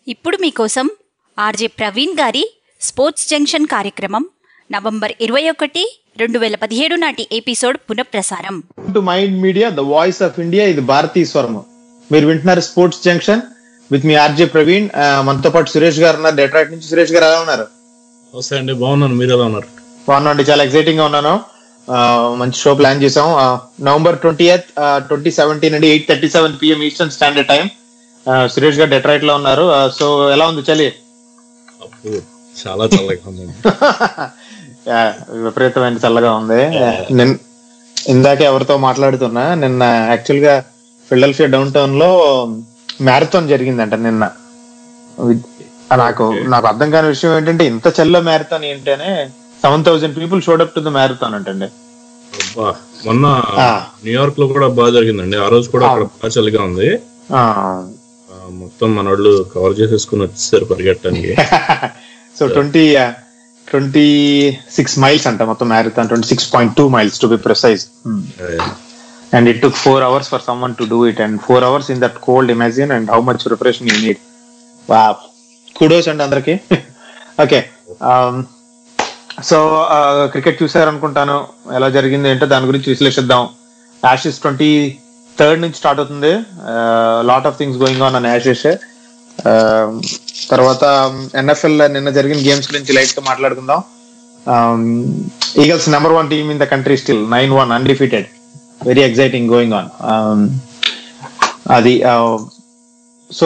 ఇప్పుడు మీకోసం ఆర్జే ప్రవీణ్ గారి స్పోర్ట్స్ జంక్షన్ కార్యక్రమం నవంబర్ ఇరవై ఒకటి రెండు వేల పదిహేడు నాటి ఎపిసోడ్ పునఃప్రసారం to mind media the voice of India ఇది భారతీ స్వరము మీరు వింటున్నారు sports junction with me RJ Praveen ఆ, మనతో పాటు సురేష్ గారు ఉన్నారు డెట్రాక్ట్ నుంచి సురేష్ గారు ఎలా ఉన్నారు వస్తే అండి బాగున్నాను మీరు ఎలా ఉన్నారు బాగున్నాండి చాలా ఎక్సైటింగ్ గా ఉన్నాను ఆ, మంచి షో ప్లాన్ చేసాం ఆ, November twenty eighth twenty seventeen అండి eight thirty seven PM eastern standard time Suresh garu Detroit లో ఉన్నారు సో ఎలా ఉంది చలి అప్పు చాలా చల్లగా ఉందండి యా, విపరీతమైన చల్లగా ఉంది నిన్ ఇందాక ఎవరితో మాట్లాడుతున్నా నిన్న యాక్చువల్ గా ఫిలడెల్ఫియా డౌన్ టౌన్ లో మ్యారథాన్ జరిగిందంట నిన్న వి- నాకు నాకు అర్థం కాని విషయం ఏంటంటే ఇంత చల్ల మ్యారథాన్ ఏంటనే seven thousand people showed up to the marathon అంటండి అబ్బా, మొన్న ఆ. న్యూయార్క్ లో కూడా బాగా జరిగిందండి ఆ రోజు కూడా అక్కడ బాగా చలిగా ఉంది ఆ, ఆ, మొత్తం మన వాళ్ళు కవర్ చేసేసుకుని వచ్చేసారు పరిగెట్టడానికి so twenty twenty six miles అంట మొత్తం marathon twenty six point two miles to be precise and it took four hours for someone to do it and four hours in that cold imagine and how much preparation you need wow kudos అండి అందరికి okay so cricket చూసారు అనుకుంటాను ఎలా జరిగింది ఏంటో దాని గురించి విశ్లేషిద్దాం యాషెస్ ట్వంటీ థర్డ్ నుంచి స్టార్ట్ అవుతుంది lot of things going on on Ashes తర్వాత ఎన్ఎఫ్ఎల్ నిన్న జరిగిన గేమ్స్ గురించి లైట్ గా మాట్లాడుకుందాం Eagles number one team in the country still nine one undefeated very exciting going on అది సో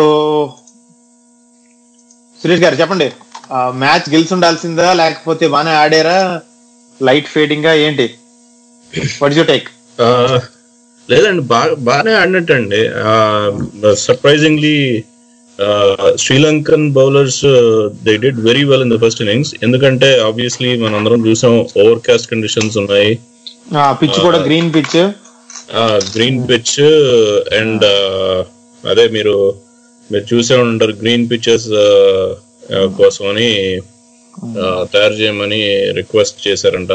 సురేష్ గారు చెప్పండి మ్యాచ్ గెలిచి ఉండాల్సిందా లేకపోతే బాగానే ఆడారా లైట్ ఫేడింగ్ గా ఏంటి వాట్ యూ టేక్ ఆ, లేదండి బాగా బాగానే ఆడినట్టండి surprisingly Sri Lankan bowlers they did very well in the first innings ఎందుకంటే ఆబ్వియస్లీ మనందరం చూసాం ఓవర్ కాస్ట్ కండిషన్స్ ఉన్నాయి పిచ్ కూడా green pitch green pitch and అదే మీరు మీరు చూసే ఉంటారు గ్రీన్ పిచెస్ కోసమని ఆ, తయారు చేయమని రిక్వెస్ట్ చేశారంట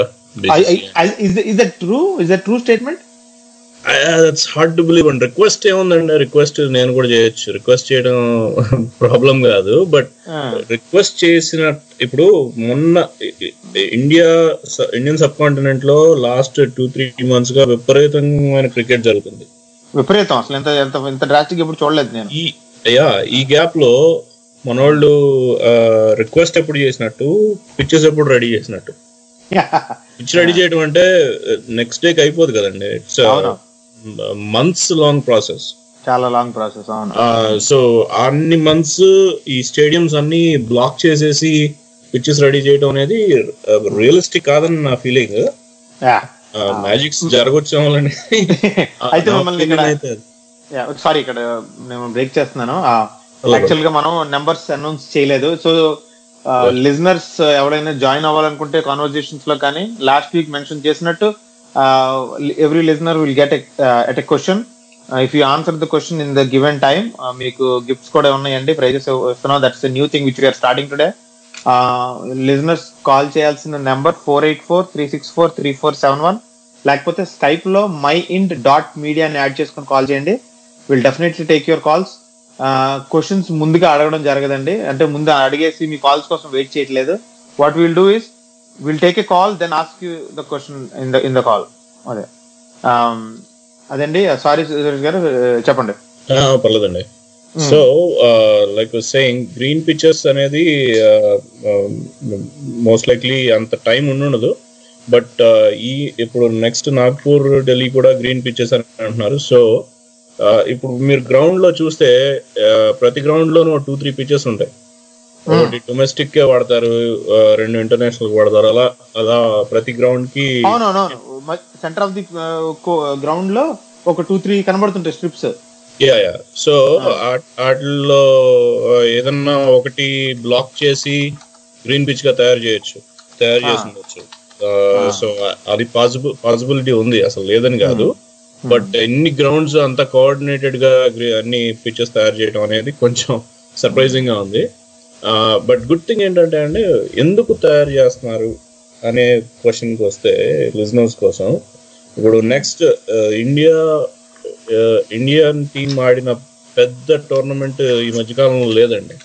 is that true is that true statement that's hard to believe and request ఏముందండి రిక్వెస్ట్ నేను కూడా చేయొచ్చు రిక్వెస్ట్ చేయడం ప్రాబ్లం కాదు బట్ రిక్వెస్ట్ చేసిన ఇప్పుడు మొన్న ఇండియా ఇండియన్ సబ్ కాంటినెంట్ లో లాస్ట్ టూ త్రీ మంత్స్ గా విపరీతమైన క్రికెట్ జరుగుతుంది విపరీతం అసలు ఎంత ఎంత ఎంత డ్రాస్టిక్ ఎప్పుడు చూడలేదు నేను ఈ యా ఈ గ్యాప్ లో మనోళ్ళు రిక్వెస్ట్ ఎప్పుడు చేసినట్టు పిక్చర్స్ ఎప్పుడు రెడీ చేసినట్టు పిచ్ రెడీ చేయడం అంటే నెక్స్ట్ డేకి అయిపోదు కదండి ఇట్స్ అవును. మంత్స్ లాంగ్ ప్రాసెస్ చాలా లాంగ్ ప్రాసెస్ అవును సో అన్ని మంత్స్ ఈ స్టేడియంస్ అన్ని బ్లాక్ చేసేసి పిచ్చెస్ రెడీ చేయడం అనేది రియలిస్టిక్ కాదని నా ఫీలింగ్ Yeah. మ్యాజిక్స్ జరగొచ్చేమోలని అయితే మిమ్మల్ని ఇక్కడ అయితే సారీ ఇక్కడ నేను బ్రేక్ చేస్తున్నాను యాక్చువల్ గా మనం నెంబర్స్ అనౌన్స్ చేయలేదు సో లిజనర్స్ ఎవరైనా జాయిన్ అవ్వాలనుకుంటే కాన్వర్జేషన్స్ లో కానీ లాస్ట్ వీక్ మెన్షన్ చేసినట్టు every listener will get at a question if you answer the question in the given time మీకు గిఫ్ట్స్ కూడా ఉన్నాయండి ప్రైజెస్ ఇస్తున్నాం that's new thing which we're starting today listeners call చేయాల్సిన number four eight four three six four three four seven one లేకపోతే Skype లో my ind dot media అని add చేసుకొని call చేయండి will definitely take your calls questions ముందుగా అడగడం జరగదండి అంటే ముందు అడిగేసి మీ కాల్స్ కోసం వెయిట్ చేయట్లేదు what will do is will take a call then ask you the question in the in the call అదే Um, అదండి సారీ సురేష్ గారు uh, చెప్పండి ఆ, పర్లేదండి సో లైక్ సెయింగ్ గ్రీన్ పిక్చర్స్ అనేది మోస్ట్ లైక్లీ అంత టైం ఉండదు బట్ ఈ ఇప్పుడు నెక్స్ట్ నాగ్పూర్ ఢిల్లీ కూడా గ్రీన్ పిక్చర్స్ అని అంటున్నారు సో ఇప్పుడు మీరు గ్రౌండ్ లో చూస్తే ఆ, ప్రతి గ్రౌండ్ లోనూ టూ త్రీ పిక్చర్స్ ఉంటాయి ఒకటి డొమెస్టిక్ కే వాడతారు ఆ, రెండు ఇంటర్నేషనల్ వాడతారు అలా అలా ప్రతి గ్రౌండ్ కి అవునవును సెంటర్ ఆఫ్ ది గ్రౌండ్ లో ఒక టూ త్రీ కనబడుతుంటాయి స్ట్రిప్స్ యా యా సో వాటిల్లో ఏదన్నా ఒకటి బ్లాక్ చేసి గ్రీన్ పిచ్ గా తయారు చేయొచ్చు తయారు చేసి ఉండొచ్చు సో అది పాసిబుల్ పాసిబిలిటీ ఉంది అసలు లేదని కాదు బట్ ఎన్ని గ్రౌండ్స్ అంత కోఆర్డినేటెడ్ గా గ్రీ- అన్ని పిచ్చెస్ తయారు చేయడం అనేది కొంచెం సర్ప్రైజింగ్ గా ఉంది బట్ గుడ్ థింగ్ ఏంటంటే అండి ఎందుకు తయారు చేస్తున్నారు అనే క్వశ్చన్కి వస్తే లిజనర్స్ కోసం ఇప్పుడు నెక్స్ట్ ఇండియా ఇండియన్ టీం ఆడిన పెద్ద టోర్నమెంట్ ఈ మధ్యకాలంలో లేదండి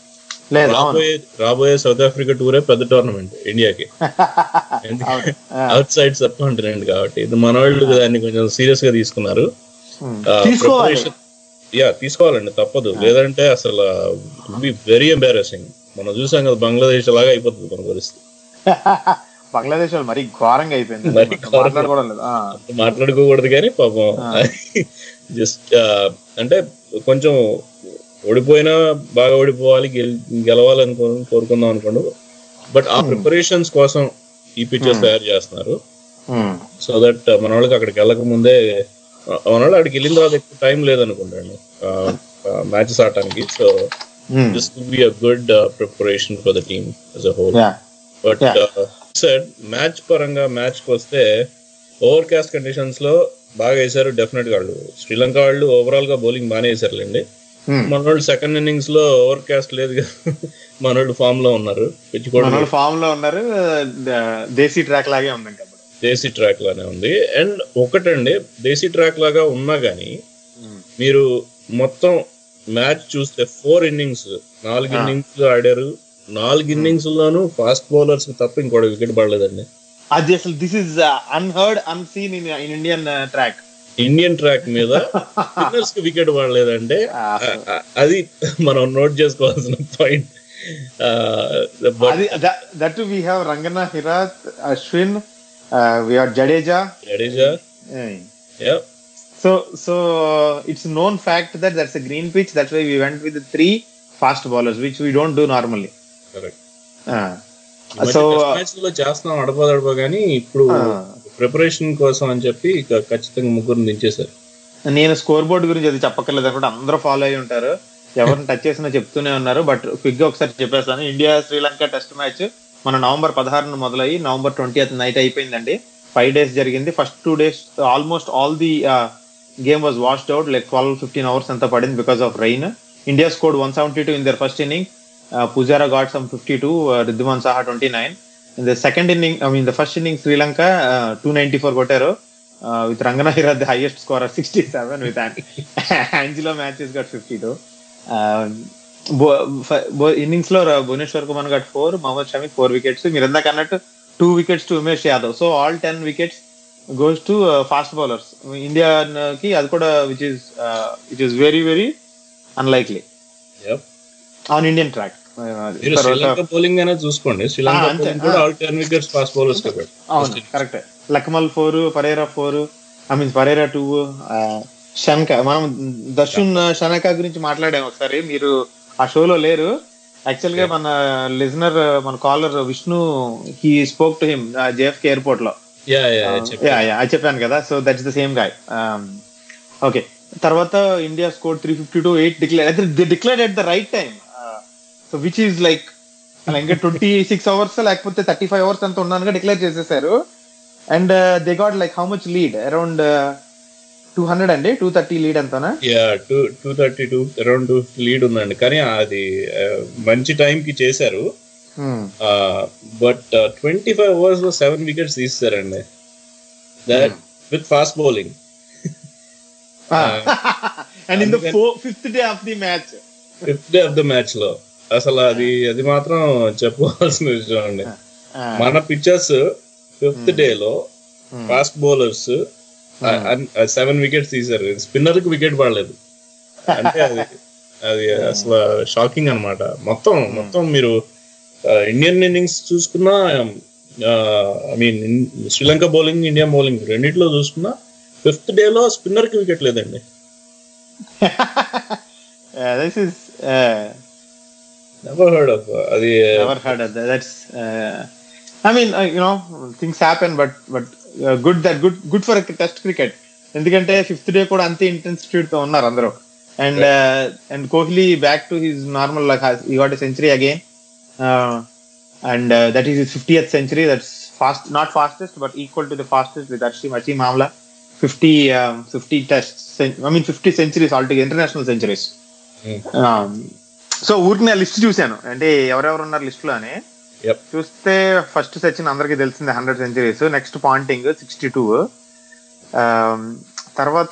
లేదు అవును రాబోయే రాబోయే సౌత్ ఆఫ్రికా టూరే పెద్ద టోర్నమెంట్ ఇండియాకి అవును. ఆ. అవుట్ సైడ్ సబ్ కాంటినెంట్ కాబట్టి ఇది మన వాళ్ళు దాన్ని కొంచెం సీరియస్ గా తీసుకున్నారు Hmm. ఆ, తీసుకోవాలి preparation- యా తీసుకోవాలండి తప్పదు లేదంటే అసలు బి వెరీ ఎంబారసింగ్ మనం చూసాం కదా బంగ్లాదేశ్ లాగా అయిపోతుంది మన పరిస్థితి బంగ్లాదేశ్ వాళ్ళు మరీ ఘోరంగా అయిపోయింది మరీ ఘోరంగా. మాట్లాడుకోవడం లేదు ఆ. మాట్లాడుకోకూడదు కానీ పాపం జస్ట్ అంటే కొంచెం ఓడిపోయినా బాగా ఓడిపోవాలి గెల్- గెలవాలని కో- కోరుకుందాం అనుకోండి బట్ ఆ ప్రిపరేషన్స్ కోసం ఈ పిక్చర్స్ తయారు చేస్తున్నారు Hmm. సో దట్ మన వాళ్ళకి అక్కడికి వెళ్ళక ముందే ఆ, మన వాళ్ళు అక్కడికి వెళ్ళిన తర్వాత ఎక్కువ టైం లేదనుకుంటాను మ్యాచెస్ ఆడటానికి so Hmm. This will be a good preparation for the team as a whole Yeah. But Yeah. Sir match పరంగా మ్యాచ్ కి వస్తే ఓవర్ కాస్ట్ కండిషన్స్ లో బాగా వేశారు డెఫినెట్ గా వాళ్ళు శ్రీలంక వాళ్ళు ఓవరాల్ గా బౌలింగ్ బాగానే వేశారులేండి Hmm. మన వాళ్ళు సెకండ్ ఇన్నింగ్స్ లో ఓవర్ కాస్ట్ లేదు కదా మన వాళ్ళు ఫామ్ లో ఉన్నారు పిచ్ కూడా మన వాళ్ళు ఫామ్ లో ఉన్నారు ద- దేశీ ట్రాక్ లాగే ఉంది ఇంకా దేశీ ట్రాక్ లానే ఉంది అండ్ ఒకటండి దేశీ ట్రాక్ లాగా ఉన్నా గానీ మీరు మొత్తం మ్యాచ్ చూస్తే ఫోర్ ఇన్నింగ్స్ నాలుగు Ah. ఇన్నింగ్స్ ఆడారు నాలుగు ఇన్నింగ్స్ లోను ఫాస్ట్ బౌలర్స్ తప్ప ఇంకోటి వికెట్ పడలేదండి అది అసలు this is unheard unseen in in Indian track Indian track మీద స్పిన్నర్స్ కి వికెట్ పడలేదంటే Ah. ఆ- ఆ- అది మనం నోట్ చేసుకోవాల్సిన పాయింట్ అది that we have Rangana Herath Ashwin we have Jadeja Jadeja yeah so so it's known fact that that's green pitch that's why we went with three fast bowlers which we don't do normally correct so match లో చేస్తున్నాం అడపా దడప కానీ ఇప్పుడు preparation కోసం అని చెప్పి ఇక ఖచ్చితంగా ముగ్గురు దించేశారు నేను స్కోర్ బోర్డ్ గురించి అది చెప్పక్కర్లేదు అనుకుంటే అందరూ ఫాలో అయి ఉంటారు ఎవరిని టచ్ చేసినా చెప్తూనే ఉన్నారు బట్ క్విక్ గా ఒకసారి చెప్పేస్తాను ఇండియా శ్రీలంక టెస్ట్ మ్యాచ్ మన నవంబర్ పదహారున మొదలయ్యి నవంబర్ ట్వంటీ నైట్ అయిపోయిందండి ఫైవ్ డేస్ జరిగింది first two days almost all the game was washed out like twelve fifteen hours అంతా పడింది because of rain India scored one seventy two in the first inning Pujara got some fifty two Wriddhiman Saha twenty nine in the second inning I mean the first inning Sri Lanka two ninety four కొట్టారు with Rangana Herath the highest scorer sixty seven with Angelo Mathews got fifty two innings లో Bhuvneshwar Kumar got four Mohammed Shami four wickets మీరు ఇందాక అన్నట్టు two wickets to Umesh Yadav so all ten wickets goes to fast bowlers India కి అది కూడా which is which is very very unlikely Yep. On Indian track మీరు Sri Lanka bowling అనేది చూసుకోండి శ్రీలంక ఆ, అంతే. బౌలింగ్ కూడా ఆ. All ten wickets fast bowlers అవును correct Lakmal four Perera four I mean Perera two Shanaka మనం దర్శన్ షనక గురించి మాట్లాడాము ఒకసారి మీరు ఆ షోలో లేరు యాక్చువల్ గా మన లిజనర్ మన caller Vishnu he spoke to him JFK airport లో యా యా యా యా అది చెప్పాను కదా so that's the same guy okay తర్వాత India score three fifty two eight declare the declare at the right time so which is like ఇంకా twenty six hours లేకపోతే thirty five hours అంత ఉన్నానుగా declare చేసేసారు and they got like how much lead around two hundred అండి two thirty lead అంతనా yeah two two thirty two around two lead ఉందండి కానీ అది ఆ, మంచి టైం కి చేశారు బట్ ట్వంటీ ఫైవ్ ఓవర్స్ లో సెవెన్ వికెట్స్ తీస్తారండి that with fast bowling and in the fifth day of the match fifth day of the match లో అసలు అది అది మాత్రం చెప్పుకోవాల్సిన విషయం అండి మన పిక్చర్స్ ఫిఫ్త్ డే లో ఫాస్ట్ బౌలర్స్ సెవెన్ వికెట్స్ తీశారు స్పిన్నర్ కి వికెట్ పడలేదు అంటే అది అది అసలు షాకింగ్ అన్నమాట మొత్తం మొత్తం మీరు ఇండియన్ ఇన్నింగ్స్ చూసుకున్నా I mean Sri Lanka bowling India bowling రెండిట్లో చూసుకున్నా ఫిఫ్త్ డే లో స్పిన్నర్ కి వికెట్ లేదండి this is never heard of అది never heard of that. That's, uh, I mean, uh, you know, things happen, but but uh, good that good good for test cricket ఎందుకంటే fifth day కూడా అంతే intensity తో ఉన్నారు అందరూ and and Kohli back to his normal like he got century again and that is fiftieth century that's fast not fastest but equal to the fastest with అర్షి మచి Amla fifty fifty test I mean fifty centuries all to international centuries so ఊరికి list చూశాను అంటే ఎవరెవరు ఉన్నారు list లో అని Yep. చూస్తే ఫస్ట్ సచిన్ అందరికి తెలిసింది hundred centuries next Ponting sixty two తర్వాత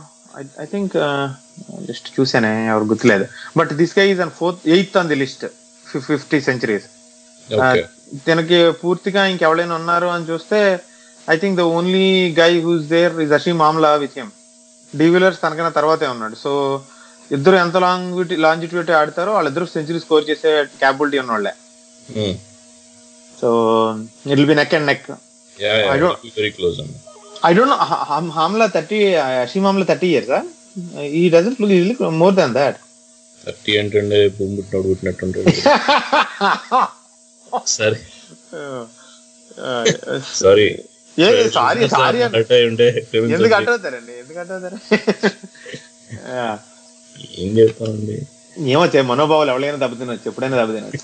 ఐ థింక్ జస్ట్ చూసానే ఎవరు గుర్తులేదు but this guy is on fourth eighth on the list fifty centuries okay తనకి పూర్తిగా ఇంకెవరైనా ఉన్నారు అని చూస్తే I think the only guy who's there is Hashim Amla with him de Villiers తనకన్నా తర్వాతే ఉన్నాడు సో ఇద్దరు ఎంత లాంగ్ లాంజిట్యూటీ ఆడతారో వాళ్ళిద్దరు సెంచరీ స్కోర్ చేసే క్యాపబిలిటీ ఉన్నవాళ్ళే so it will be neck and neck I don't- very close అండి I don't know Amla thirty Hashim Amla thirty years he doesn't look is look more than that thirty ఏంటంటే భూమి పుట్టినోడు పుట్టినట్టుంటాడు సరే sorry sorry sorry at అయి ఉంటే క్షమించండి. ఎందుకు అట్టవుతారండి ఎందుకు అట్టవుతారు ఏం చెప్తానండి ఏమొచ్చే మనోభావాలు ఎవరైనా దెబ్బతినొచ్చు ఎప్పుడైనా దెబ్బతినొచ్చు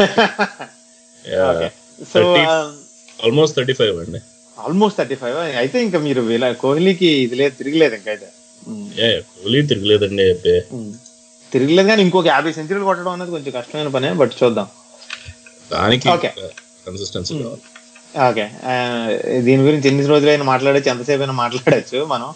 okay so almost thirty five అండి ఆల్మోస్ట్ థర్టీ ఫైవ్ అయితే ఇంకా మీరు వీళ్ళ కోహ్లీకి ఇది లేదు తిరగలేదు ఇంకైతే ఉమ్, ఏ కోహ్లీ తిరగలేదండి అయితే ఉమ్. తిరగలేదు కానీ ఇంకొక యాభై సెంచరీలు కొట్టడం అనేది కొంచెం కష్టమైన పనే బట్ చూద్దాం దానికి Okay. కన్సిస్టెన్సీ కావాలి ఓకే ఆ, దీని గురించి ఎన్ని రోజులైనా మాట్లాడచ్చు ఎంతసేపు అయినా మాట్లాడచ్చు మనం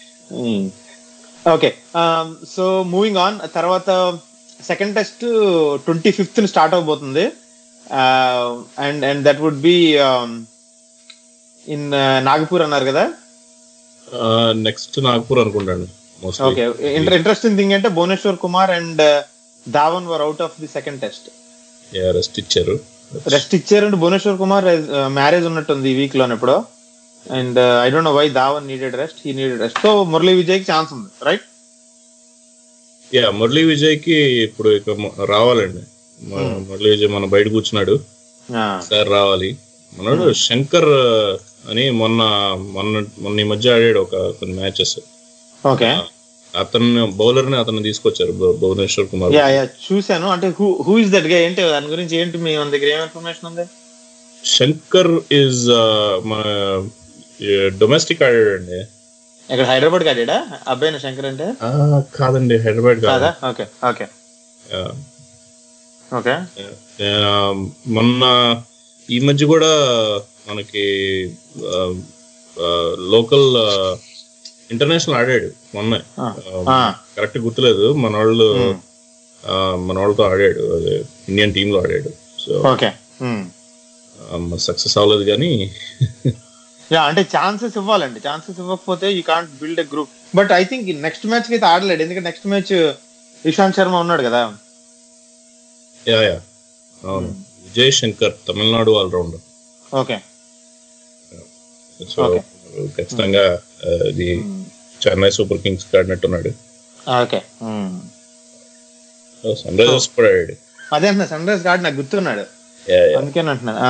ఓకే సో మూవింగ్ ఆన్ తర్వాత second test twenty fifth start అవబోతుంది and and that would be in Nagpur అన్నారు కదా నెక్స్ట్ నాగ్పూర్ అనుకుంటాను మోస్ట్లీ ఓకే ఇంట్రెస్టింగ్ థింగ్ అంటే Bhuvneshwar Kumar and Dhawan were out of the second test rest ఇచ్చారు రెస్ట్ ఇచ్చారంటే భువనేశ్వర్ కుమార్ మ్యారేజ్ ఉన్నట్టుంది ఈ వీక్ లోనే ఇప్పుడు and I don't know why Dhawan needed rest he needed rest so Murali Vijay కి ఛాన్స్ ఉంది రైట్ యా మురళీ విజయ్ కి ఇప్పుడు ఇక మ- రావాలండి మ- మురళీ విజయ్ మన బయట కూర్చున్నాడు సార్ రావాలి మనోడు శంకర్ అని మొన్న మొన్న మొన్న ఈ మధ్య ఆడాడు ఒక కొన్ని మ్యాచెస్ ఓకే అతను బౌలర్ ని అతను తీసుకొచ్చారు భు- భువనేశ్వర్ కుమార్ యా యా చూశాను అంటే హూ హూ ఇస్ దట్ గా ఏంటి దాని గురించి ఏంటి మీ మన దగ్గర ఏం ఇన్ఫర్మేషన్ ఉంది శంకర్ ఇస్ మన డొమెస్టిక్ ఆడాడండి ఇక్కడ హైదరాబాద్ కాడా అబ్బాయిన శంకర్ అంటే ఆ, కాదండి హైదరాబాద్ కాదు కాదా ఓకే ఓకే యా. ఓకే ఆ, మొన్న ఈ మధ్య కూడా మనకి లోకల్ ఇంటర్నేషనల్ ఆడాడు మొన్న కరెక్ట్ గుర్తులేదు మన వాళ్ళు ఆ, మన వాళ్ళతో ఆడాడు అదే ఇండియన్ టీమ్ లో ఆడాడు సో ఓకే సక్సెస్ అవ్వలేదు కానీ యా అంటే ఛాన్సెస్ ఇవ్వాలండి ఛాన్సెస్ ఇవ్వకపోతే you can't build a group but I think next match కి అయితే ఆడలేడు ఎందుకంటే నెక్స్ట్ మ్యాచ్ ఇషాంత్ శర్మ ఉన్నాడు కదా యా యా అవును Vijay Shankar Tamil Nadu allrounder okay so ఖచ్చితంగా ఆ, ఇది చెన్నై సూపర్ కింగ్స్ ఆడినట్టున్నాడు ఓకే సన్ రైజర్స్ కూడా ఆడాడు అదే అంటున్నా సన్ రైజ్ కార్డ్ నాకు గుర్తున్నాడు యా యా అందుకని అంటున్నాను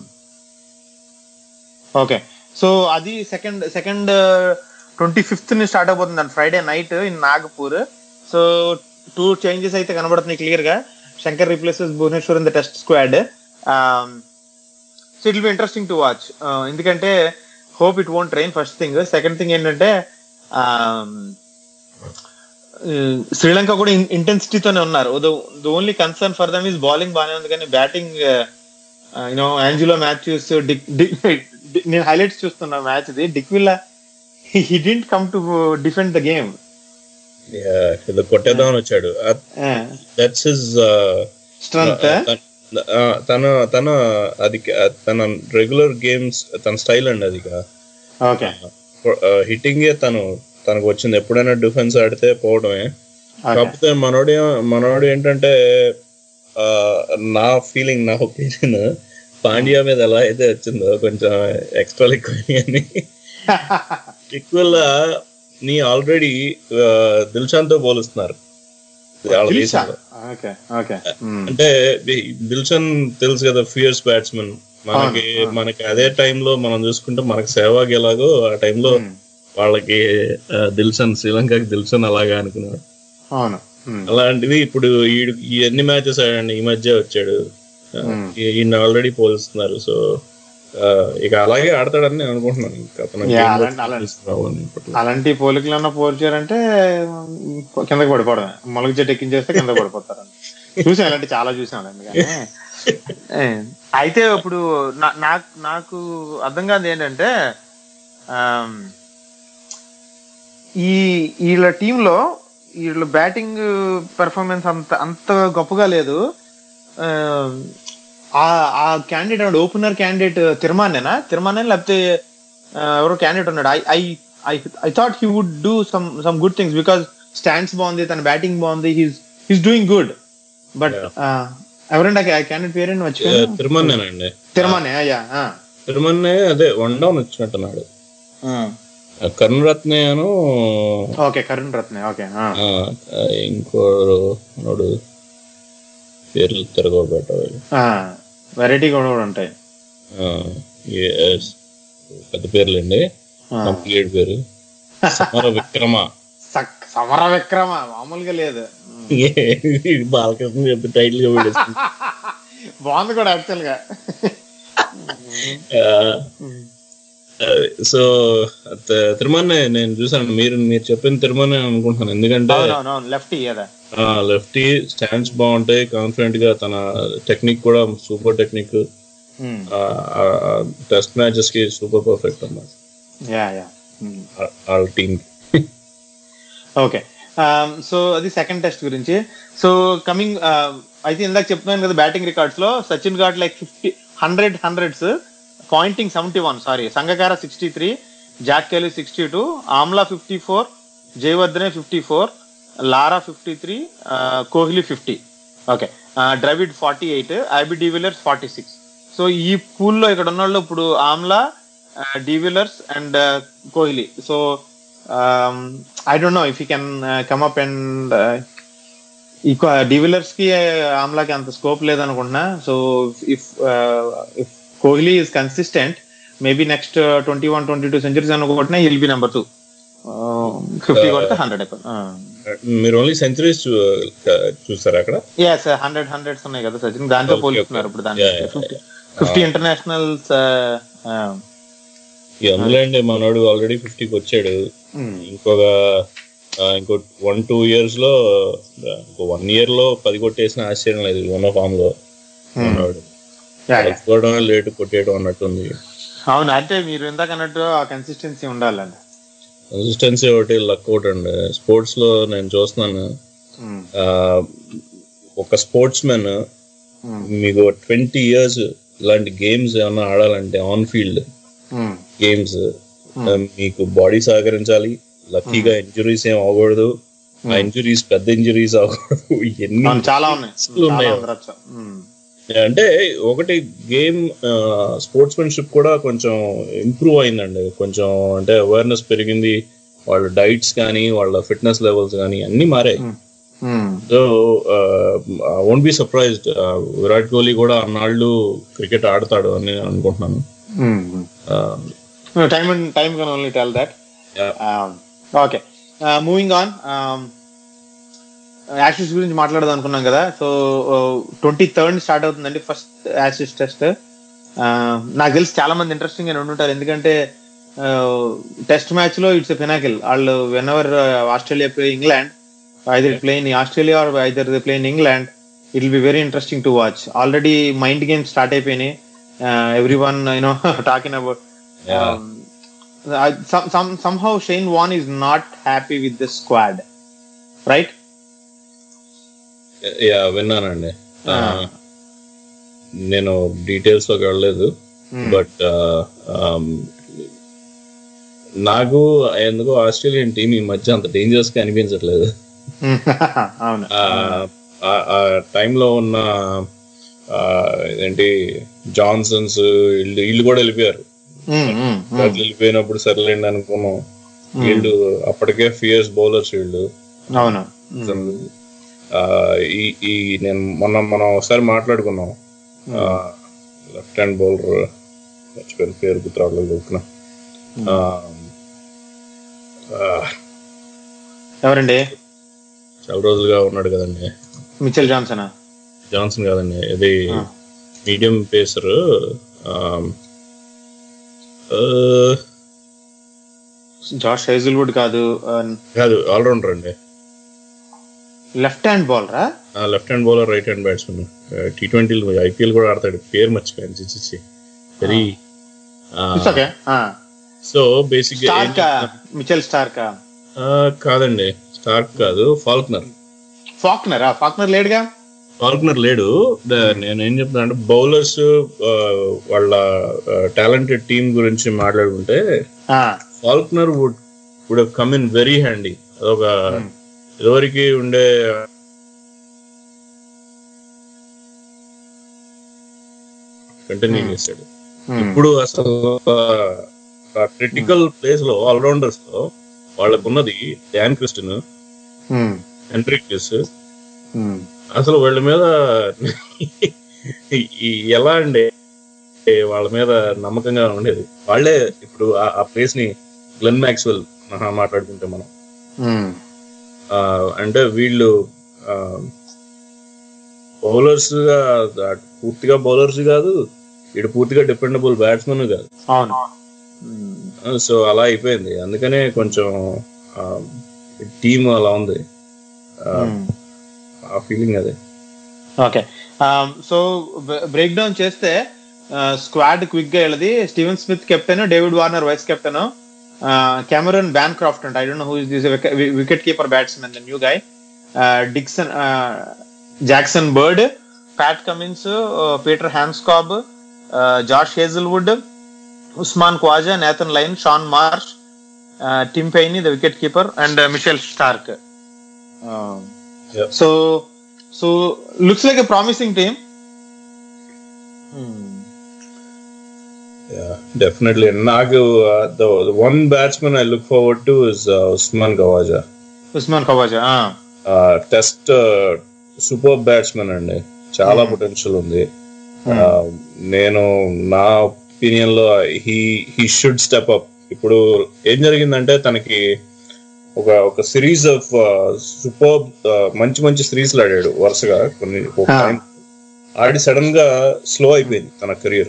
ఓకే సో అది సెకండ్ సెకండ్ ట్వంటీ ఫిఫ్త్ ని స్టార్ట్ అవబోతుంది అండి Friday night in Nagpur so two changes అయితే కనబడుతున్నాయి క్లియర్ గా Shankar replaces Bhuvneshwar in the test squad so it be interesting to watch ఎందుకంటే hope it won't rain first thing second thing ఏంటంటే um, uh, Sri Lanka కూడా ఇంటెన్సిటీతోనే ఉన్నారు the only concern for them is bowling బాగానే ఉంది కానీ batting you know Angelo Mathews Dick నేను highlights చూస్తున్నా match the Dickwella he didn't come to defend the game yeah ఏదో కొట్టేద్దామని వచ్చాడు దట్స్ హిజ్ స్ట్రెంత్ తన తన అది క- తన రెగ్యులర్ గేమ్స్ తన స్టైల్ అండి అది ఓకే హిట్టింగే తను తనకు వచ్చింది ఎప్పుడైనా డిఫెన్స్ ఆడితే పోవడమే కాకపోతే మనోడు ఏం- మనోడు ఏంటంటే ఆ, నా ఫీలింగ్ నా ఒపీనియన్ పాండ్యా మీద ఎలా అయితే వచ్చిందో కొంచెం ఎక్స్ట్రా ఎక్కువ అని ఈక్వల్ నీ ఆల్రెడీ దిల్షాన్ తో పోలుస్తున్నారు వాళ్ళ దేశంలో. ఓకే ఓకే అంటే ది- దిల్షన్ తెలుసు కదా ఫియర్స్ బ్యాట్స్మెన్ మనకి మనకి అదే టైంలో మనం చూసుకుంటే మనకి సేవాగ్ ఎలాగో ఆ టైంలో వాళ్ళకి ఆ, దిల్షన్ శ్రీలంకకి దిల్షన్ అలాగా అనుకున్నాడు అవును Hmm. అలాంటిది ఇప్పుడు ఈడు ఈ ఎన్ని మ్యాచెస్ ఆడండి ఈ మధ్య వచ్చాడు ఆ, ఈ- ఈయన ఆల్రెడీ పోలుస్తున్నారు సో ఆ, ఇక అలాగే ఆడతాడని నేను అనుకుంటున్నాను ఇంకా అతను Yeah, game లో అలాంటి- అలాంటి. తీసుకురావాలని ఇప్పట్లో. అలాంటి పోలికలన్నా పోల్చారంటే కిందకి పడిపోవడమే మొలక చెట్టు ఎక్కించేస్తే కింద పడిపోతారు చూసాం ఇలాంటి చాలా చూసాం అందుకని ఏ, అయితే ఇప్పుడు నా- నాకు నాకు అర్థం కాదు ఏంటంటే ఆమ్, ఈ వీళ్ళ టీంలో వీళ్ళ బ్యాటింగ్ పెర్ఫార్మెన్స్ అంత అంత గొప్పగా లేదు ఆ క్యాండిడేట్ ఓపెనర్ క్యాండిడేట్ తిరుమానేనా తిరుమానే లేకపోతే ఆ, ఎవరో క్యాండిడేట్ ఉన్నాడు I I I I thought he would do some some good things because stands బాగుంది తన బ్యాటింగ్ బాగుంది he's he's doing good but ఎవరండి ఆ క్యాండిడేట్ పేరేంటి మర్చిపోయాను తిరుమనేనండి తిరుమానే అయ్యా తిరుమనే అదే వన్ డౌన్ వచ్చినట్టున్నాడు కరుణ్ రత్నయ్యను ఓకే కరుణ్ రత్నే ఓకే ఆ, ఇంకో నోడు పేర్లు తిరగబెట్ట వెరైటీ కూడా కూడా ఉంటాయి పెద్ద పేర్లండి ఆ. కంప్లీట్ పేరు సమర విక్రమ సక్- సమర విక్రమ మామూలుగా లేదు ఇది బాలకృష్ణ చెప్పి టైటిల్ గా పెట్టేసింది బాగుంది కూడా యాక్చువల్ గా సో తిరుమలనే నేను చూసాను మీరు మీరు చెప్పిన తిరుమలనే అనుకుంటున్నాను ఎందుకంటే అవునవును లెఫ్ట్ కదా లెఫ్టీ స్టాండ్స్ బాగుంటాయి కాన్ఫిడెంట్ గా తన టెక్నిక్ కూడా సూపర్ టెక్నిక్ టెస్ట్ మ్యాచెస్ కి సూపర్ పర్ఫెక్ట్ అన్నమాట యా యా వాళ్ళ టీమ్ ఓకే సో అది సెకండ్ టెస్ట్ గురించి సో కమింగ్ అయితే ఇందాక చెప్తున్నాను కదా బ్యాటింగ్ రికార్డ్స్ లో Sachin got like fifty hundred hundreds Ponting seventy one sorry Sangakkara sixty three Jacques Kallis sixty two Amla fifty four Jayawardene fifty four Lara fifty three Kohli fifty okay Dravid forty eight AB de Villiers forty six so ఈ పూల్లో ఇక్కడ ఉన్న వాళ్ళు ఇప్పుడు Amla de Villiers and Kohli so I don't know if you can come up and ఈ de Villiers కి ఆమ్లాకి అంత స్కోప్ లేదనుకుంటున్నా so if if Kohli is consistent maybe next twenty one twenty two centuries అనుకుంటున్నా he'll be number two fifty కొడితే hundred మీరు only centuries చూసారా అక్కడ ఎస్ హండ్రెడ్ హండ్రెడ్స్ ఉన్నాయి కదా సచిన్ దాంతో Okay, పోలుస్తున్నారు okay. ఇప్పుడు దాన్ని Yeah, yeah, fifty yeah. Fifty internationals ఈ అందులో అండి మనోడు ఆల్రెడీ ఫిఫ్టీకి వచ్చాడు ఇంకొక ఆ, ఇంకో వన్ టూ ఇయర్స్ లో ఆ, ఇంకో వన్ ఇయర్ లో పది కొట్టేసిన ఆశ్చర్యం లేదు ఉన్న ఫామ్ లో మనోడు కలుపుకోవడం లేటు కొట్టేయడం అన్నట్టుంది అవును అంటే మీరు ఇందాక అన్నట్టు ఆ కన్సిస్టెన్సీ ఉండాలండి కన్సిస్టెన్సీ ఒకటి లక్ ఒకటి అండి స్పోర్ట్స్ లో నేను చూస్తున్నాను Hmm. ఆ, ఒక స్పోర్ట్స్ మెన్ Hmm. మీకు ట్వంటీ ఇయర్స్ ఇలాంటి గేమ్స్ ఏమన్నా ఆడాలంటే ఆన్ ఫీల్డ్ Hmm. గేమ్స్ మీకు బాడీ సహకరించాలి లక్కీగా ఇంజురీస్ ఏం అవ్వకూడదు ఆ ఇంజురీస్ పెద్ద ఇంజురీస్ అవ్వకూడదు ఎన్ని అవును చాలా ఉన్నాయి అసలు చాలా ఉన్నాయో. ఉండొచ్చు. Hmm. అంటే ఒకటి గేమ్ స్పోర్ట్స్మెన్షిప్ కూడా కొంచెం ఇంప్రూవ్ అయిందండి కొంచెం అంటే అవేర్నెస్ పెరిగింది వాళ్ళ డైట్స్ కానీ వాళ్ళ ఫిట్నెస్ లెవెల్స్ కానీ అన్ని మారాయి Hmm. So won't be surprised Virat Kohli కూడా అన్నాళ్ళు క్రికెట్ ఆడతాడు అని నేను అనుకుంటున్నాను Hmm. Uh, No, time and time can only tell that. yeah. Um, okay. Uh, moving on. Um, Ashes గురించి మాట్లాడదాం అనుకున్నాం కదా సో ట్వంటీ థర్డ్ స్టార్ట్ అవుతుందండి ఫస్ట్ యాషెస్ టెస్ట్ నాకు తెలిసి చాలా మంది ఇంట్రెస్టింగ్ గా ఉంటుంటారు ఎందుకంటే టెస్ట్ మ్యాచ్ లో ఇట్స్ ఫినాకిల్ వాళ్ళు whenever Australia play England either play in Australia or either they play in England it will be very interesting to watch already mind games start అయిపోయినాయి every one you know talking about Yeah. Um, I, some, some, somehow Shane Warne is not happy with the squad, right? Yeah విన్నానండి Ah. Uh, నేను details లోకి వెళ్ళలేదు Hmm. But నాకు ఎందుకో Australian team ఈ మధ్య అంత డేంజరస్ గా అనిపించట్లేదు అవును ఆ- ఆ- ఆ టైంలో ఉన్న ఆ, ఏంటి జాన్సన్స్ వీళ్ళు వీళ్ళు కూడా వెళ్ళిపోయారు Hmm, hmm, hmm. వాళ్ళు వెళ్ళిపోయినప్పుడు సర్లేండి అనుకున్నాం వీళ్ళు అప్పటికే ఫియర్స్ బౌలర్స్ వీళ్ళు అవును Hmm. ఆ, ఈ ఈ నేను మొన్న మనం ఒకసారి మాట్లాడుకున్నాం లెఫ్ట్ హ్యాండ్ బౌలర్ మర్చిపోయిన పేరు గుర్తురావట్లేదు దొరికిన ఎవరండి చాలా రోజులుగా ఉన్నాడు కదండి మిచెల్ జాన్సన్ జాన్సన్ కాదండి ఇది మీడియం పేసర్ జాష్ హైజల్వుడ్ కాదు కాదు ఆల్రౌండర్ అండి లెఫ్ట్ హ్యాండ్ బౌలరా left hand bowler right hand batsmen T ట్వంటీలో ఐపీఎల్ కూడా ఆడతాడు పేరు మర్చిపోయాను చిచ్చి very it's okay so basic Starc Mitchell Starc కాదండి స్టార్క్ కాదు ఫాల్క్నర్ ఫాక్నర్ ఫాక్నర్ లేడుగా ఫాల్కనర్ లేడు ద- నేను ఏం చెప్తున్నా అంటే బౌలర్స్ వాళ్ళ టాలెంటెడ్ టీం గురించి మాట్లాడుకుంటే ఆ, Faulkner would would come in very handy అదొక ఇదివరకు ఉండే కంటిన్యూ చేశాడు ఉమ్, ఇప్పుడు అసలు క్రిటికల్ ప్లేస్ లో ఆల్రౌండర్స్ లో వాళ్ళకు ఉన్నది డాన్ క్రిస్టన్ ఉమ్, హెన్రిక్స్ ఉమ్, అసలు వాళ్ళ మీద ఈ ఎలా అండి వాళ్ళ మీద నమ్మకంగా ఉండేది వాళ్ళే ఇప్పుడు ఆ- ఆ ప్లేస్ ని గ్లెన్ మ్యాక్స్వెల్ మహా మాట్లాడుకుంటే మనం ఉమ్, ఆ, అంటే వీళ్ళు బౌలర్స్ గా పూర్తిగా బౌలర్స్ కాదు ఇటు పూర్తిగా డిపెండబుల్ బ్యాట్స్మెన్ కాదు అవును ఉమ్, సో అలా అయిపోయింది అందుకనే కొంచెం టీమ్ అలా ఉంది ఆ, ఉమ్. ఆ ఫీలింగ్ అదే ఓకే సో బ్రేక్ డౌన్ చేస్తే స్క్వాడ్ క్విక్ గా వెళ్ళది Steven Smith captain David Warner vice captain Cameron Bancroft అంట I don't know who is this wicket keeper batsmen the new guy Dixon Jackson Bird Pat Cummins Peter Handscomb Josh Hazlewood Usman Khawaja Nathan Lyon Shaun Marsh Tim Paine the wicket keeper and Mitchell Starc Yeah. So so looks like a promising team definitely నాకు one batsmen I look forward to is Usman Khawaja Usman Khawaja test super batsmen అండి చాలా potential ఉంది Uh, నేను నా opinion లో he he should step up ఇప్పుడు ఏం జరిగిందంటే తనకి ఒక ఒక సిరీస్ ఆఫ్ సూపర్ మంచి మంచి సిరీస్ ఆడాడు వరుసగా కొన్ని ఒక Ah. time. ఆడి సడన్ గా స్లో అయిపోయింది తన కెరీర్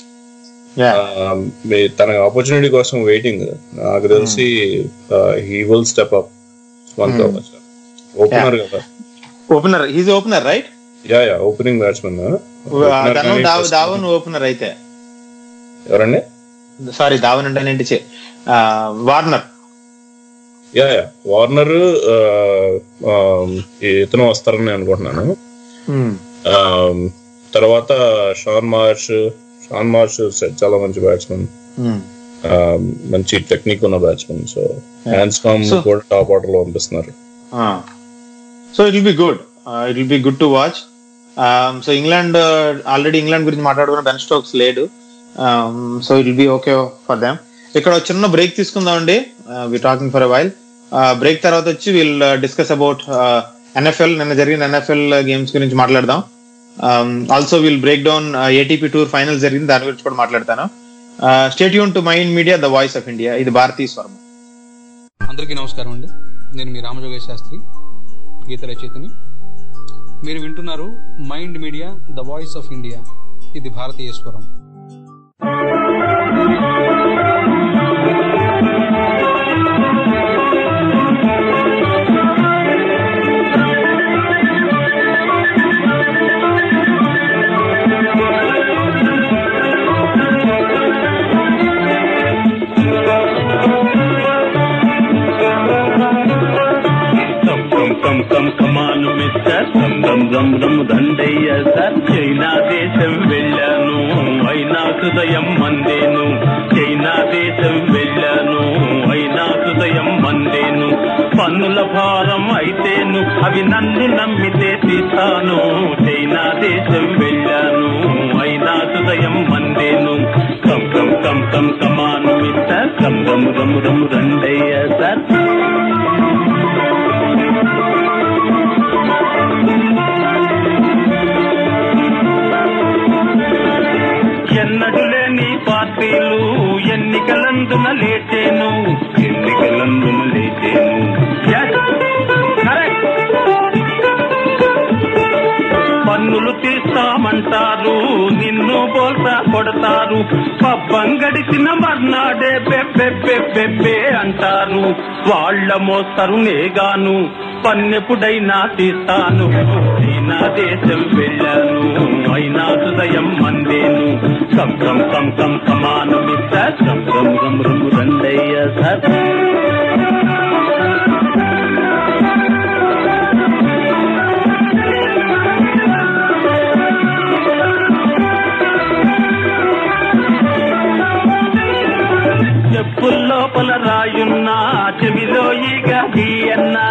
తన ఆపర్చునిటీ కోసం వెయిటింగ్ నాకు తెలిసి he will step up opener కదా opener he's opener right yeah yeah opening batsmen తను దావ్ దావన్ ఓపెనర్ అయితే ఎవరండి సారీ దావన్ అంటే ఏంటి చే- ఆ, వార్నర్ యా యా వార్నర్ ఇతను వస్తారని అనుకుంటున్నాను Hmm. Um, తర్వాత షాన్ మార్ష్ షాన్ మార్ష్ చాలా మంచి బ్యాట్స్మెన్ Hmm. మంచి టెక్నిక్ ఉన్న batsmen so Handscomb So- కూడా టాప్ ఆర్డర్ లో పంపిస్తున్నారు so it will be good it will be good to watch so England already England గురించి మాట్లాడుకున్న బెన్ స్టోక్స్ లేడు so it will be okay for them ఇక్కడ ఒక చిన్న break తీసుకుందామండి we talking for a while break తర్వాత వచ్చి will discuss about NFL నిన్న జరిగిన ఎన్ఎఫ్ఎల్ గేమ్స్ గురించి మాట్లాడదాం also will break down ATP tour final జరిగింది దాని గురించి కూడా మాట్లాడతాను స్టేట్ యూన్ to mind media the voice of India ఇది భారతీయ స్వరం అందరికీ నమస్కారం అండి నేను మీ రామజోగేశ్ శాస్త్రి గీత రచయితని మీరు వింటున్నారు Mind media the voice of India ఇది భారతీయ స్వరం కం come come come come on mister కం గం గం గం దండయ్య సార్ చైనా దేశం వెళ్ళాను అయినా హృదయం మందేను చైనా దేశం వెళ్ళాను అయినా హృదయం మందేను పన్నుల భారం అయితేను అవి నన్ను నమ్మితే తీస్తాను చైనా దేశం వెళ్ళాను అయినా హృదయం మందేను come come come come come on mister కం గం గం గం దండయ్య సార్ ఎన్నడు లేని పార్టీలు ఎన్నికలందున లేచేను ఎన్నికలందున లేచేను Yes, correct. పన్నులు తీస్తామంటారు నిన్ను బోల్తా కొడతారు పబ్బం గడిచిన మర్నాడే బెబ్బె బెబ్బెబ్బే అంటారు వాళ్ళ మోస్తరు నేగాను పన్నెప్పుడైనా తీస్తాను అయినా దేశం వెళ్ళాను అయినా హృదయం మందేను come come come come come on mister కం కం కం రమ్ము రండయ్య సార్ లోపల రాయున్నా చెవిలో ఈగ గీయన్నా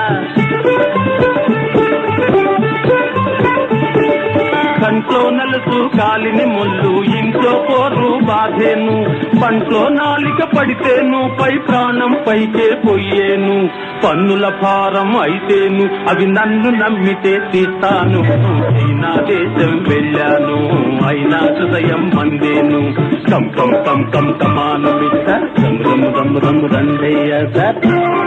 కంట్లో నలుసు కాలిని ముళ్ళు ఇంట్లో పోరు బాధేను పంట్లో నాలిక పడితేను పై ప్రాణం పైకే పోయేను పన్నుల భారం అయితేను అవి నన్ను నమ్మితే తీస్తాను చైనా దేశం వెళ్ళాను అయినా హృదయం మందేను come come come come come on mister రమ్ రమ్ రమ్ రమ్ రండయ్య సార్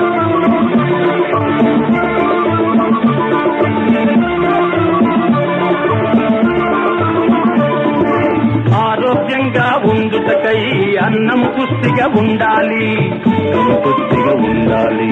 ఆరోగ్యంగా ఉండుటకై అన్నం పుష్టిగా ఉండాలి పుష్టిగా ఉండాలి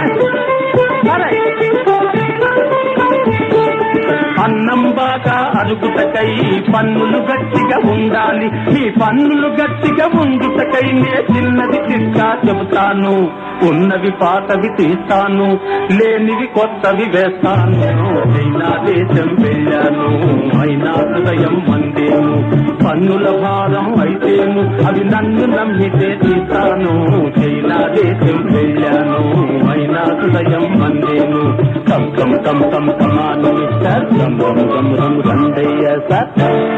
అన్నం బాగా అరుగుటకై పన్నులు గట్టిగా ఉండాలి మీ పన్నులు గట్టిగా ఉండుటకై నే చిన్నది చిట్కా చెబుతాను ఉన్నవి పాతవి తీస్తాను లేనివి కొత్తవి వేస్తాను చైనా దేశం వెళ్ళాను అయినా హృదయం మందేను పన్నుల భారం అయితేను అవి నన్ను నమ్మితే తీస్తాను చైనా దేశం వెళ్ళాను అయినా హృదయం మందేను come come come come come on mister రమ్ రమ్ రమ్ రమ్ రండయ్య సార్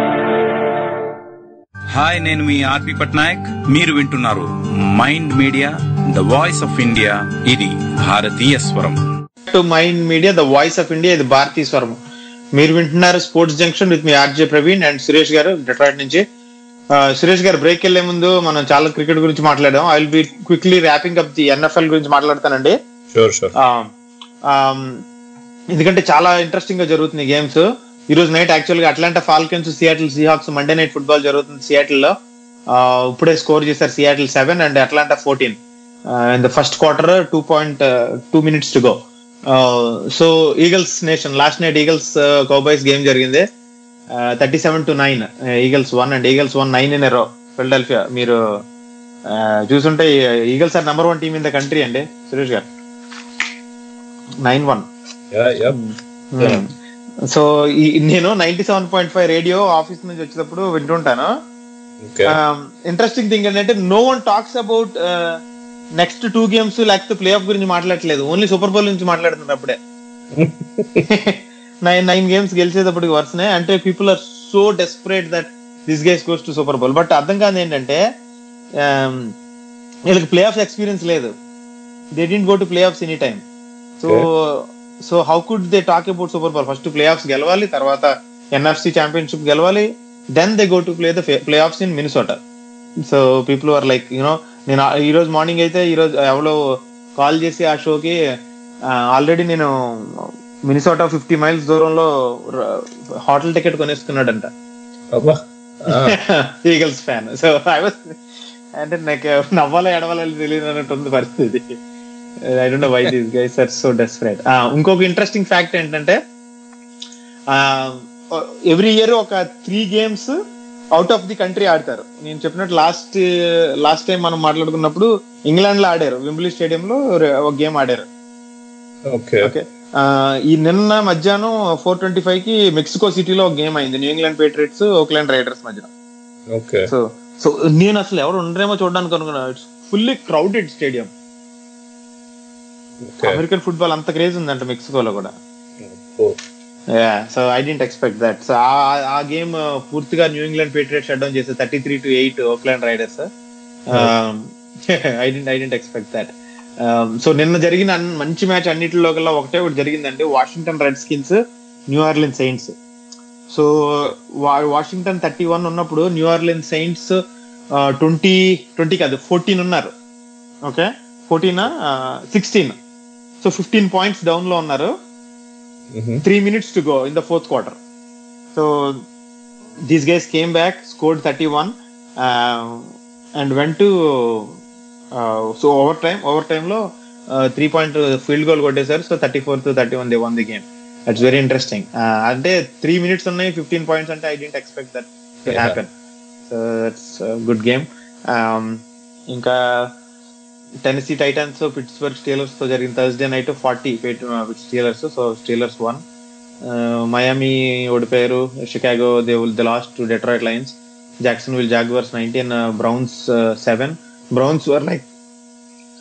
హాయ్ నేను మీ ఆర్పి పట్నాయక్ మీరు వింటున్నారు Mind media the voice of India ఇది భారతీయ స్వరం to mind media the voice of India ఇది భారతీయ స్వరం మీరు వింటున్నారు sports junction with me RJ Praveen and Suresh garu Detroit నుంచి ఆ, సురేష్ గారు బ్రేక్ వెళ్లే ముందు మనం చాలా క్రికెట్ గురించి మాట్లాడాం I will be quickly wrapping up the NFL గురించి మాట్లాడతానండి షూర్ షూర్ ఆ, ఆమ్, ఎందుకంటే చాలా ఇంట్రెస్టింగ్ గా జరుగుతుంది గేమ్స్ ఈ రోజు నైట్ యాక్చువల్ గా Atlanta Falcons Seattle Seahawks Monday night football జరుగుతుంది సియాటిల్ లో ఆ, ఇప్పుడే స్కోర్ చేశారు Seattle seven and Atlanta fourteen in the first quarter two point two minutes to go so Eagles nation last night Eagles Cowboys game జరిగింది thirty seven to nine Eagles won and Eagles won nine in a row Philadelphia మీరు ఆ, చూసుంటే Eagles are number one team in the country అండి Suresh garu nine one so నేను ninety seven point five radio office నుంచి వచ్చేటప్పుడు వింటుంటాను okay interesting thing ఏంటంటే no one talks about next two games లేకపోతే ప్లే ఆఫ్ గురించి మాట్లాడట్లేదు ఓన్లీ సూపర్ బౌల్ నుంచి మాట్లాడుతున్నారు అప్పుడే నైన్ నైన్ గేమ్స్ గెలిచేటప్పటికి వరుసనే అంటే people are so desperate that this guys goes to Super Bowl but అర్థం కాదు ఏంటంటే um, వీళ్ళకి ప్లే ఆఫ్ ఎక్స్పీరియన్స్ లేదు they didn't go to play offs any time so so how could they talk about Super Bowl first playoffs గెలవాలి తర్వాత NFC championship గెలవాలి then they go to play the playoffs in Minnesota so people are like you know నేను ఆ- ఈ రోజు morning అయితే ఈ రోజు ఎవరో కాల్ చేసి ఆ షోకి ఆల్రెడీ నేను మినిసోటా ఫిఫ్టీ మైల్స్ దూరంలో హోటల్ టికెట్ కొనేసుకున్నాడంట అబ్బా Eagles fan so I was అంటే నాకు నవ్వాలో ఎడవాలో తెలియదు అన్నట్టు ఉంది పరిస్థితి I don't know why these guys are so desperate ఇంకొక ఇంట్రెస్టింగ్ ఫ్యాక్ట్ ఏంటంటే ఎవ్రీ ఇయర్ ఒక three games out of the country ఆడతారు నేను చెప్పినట్టు లాస్ట్ లాస్ట్ టైం మనం మాట్లాడుకున్నప్పుడు ఇంగ్లాండ్ లో ఆడారు వింబ్లీ స్టేడియం లో రె- ఒక గేమ్ ఆడారు ఓకే ఓకే ఆ, ఈ నిన్న మధ్యాహ్నం ఫోర్ ట్వంటీ ఫైవ్ కి మెక్సికో సిటీలో ఒక గేమ్ అయింది New England Patriots Oakland Raiders మధ్యన ఓకే సో సో నేను అసలు ఎవరు ఉండరేమో చూడడానికి అనుకున్నా it's fully crowded stadium okay American football అంత క్రేజ్ ఉందంట మెక్సికోలో కూడా so I didn't expect that so ఆ గేమ్ పూర్తిగా New England Patriot shut down చేస్తే thirty three to eight Oakland Raiders I didn't I didn't expect that so నిన్న జరిగిన అన్- మంచి మ్యాచ్ అన్నిటిలో కల్లా ఒకటే ఒకటి జరిగిందండి Washington Redskins New Orleans Saints so Washington thirty one ఉన్నప్పుడు New Orleans Saints twenty twenty కాదు ఫోర్టీన్ ఉన్నారు okay fourteen sixteen so fifteen points down లో ఉన్నారు three minutes to go in the fourth quarter so these guys came back scored thirty one and went to so overtime overtime లో three point field goal కొట్టేశారు so thirty four to thirty one they one the game that's very interesting అంటే three minutes ఉన్నాయి fifteen points అంటే I didn't expect that to Yeah. Happen so that's good game ఇంకా Tennessee Titans Pittsburgh Steelers తో జరిగిన Thursday night forty Steelers so Steelers won Miami ఓడిపోయారు Chicago they will the lost to Detroit Lions Jacksonville Jaguars nineteen Browns seven Browns were like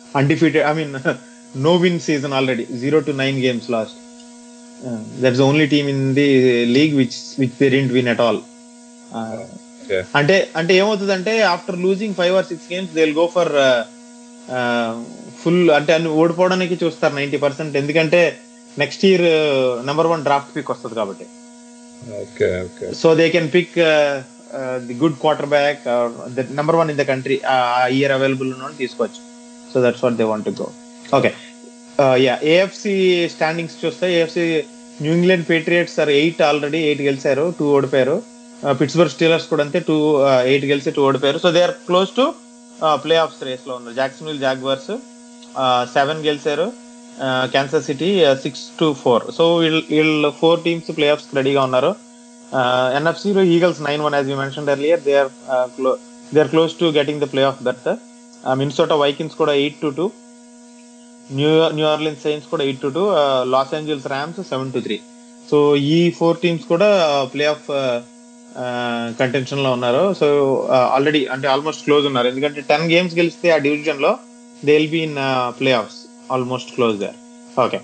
undefeated I mean no win season already zero to nine games lost that's only team in the league which which they didn't win at all Okay. అంటే అంటే ఏమవుతుందంటే after losing five or six games they go for full అంటే అన్ని ఓడిపోవడానికి చూస్తారు ninety percent ఎందుకంటే next year number one draft pick వస్తుంది కాబట్టి okay okay so they can pick the good quarterback the number one in the country ఆ year available ఉన్న తీసుకోవచ్చు so that's what they want go okay yeah AFC standings చూస్తే AFC New England Patriots are eight already eight గెలిచారు two ఓడిపోయారు Pittsburgh Steelers కూడా అంతే two eight గెలిచి two ఓడిపోయారు so they are close to playoffs race లో ఉన్నారు Jacksonville Jaguars seven గెలిచారు Kansas City six to four so వీళ్ళు వీళ్ళు ఫోర్ టీమ్స్ ప్లే ఆఫ్స్ రెడీగా ఉన్నారు ఎన్ఎఫ్సిలో Eagles nine one as you mention earlier they are they are close to getting the playoff berth మిన్సోటా Vikings కూడా eight to two New New Orleans Saints కూడా eight to two Los Angeles Rams seven to three so ఈ four teams కూడా playoff contention లో ఉన్నారు so already అంటే almost close ఉన్నారు ఎందుకంటే ten games గెలిస్తే ఆ డివిజన్ లో they will be in playoffs almost close there okay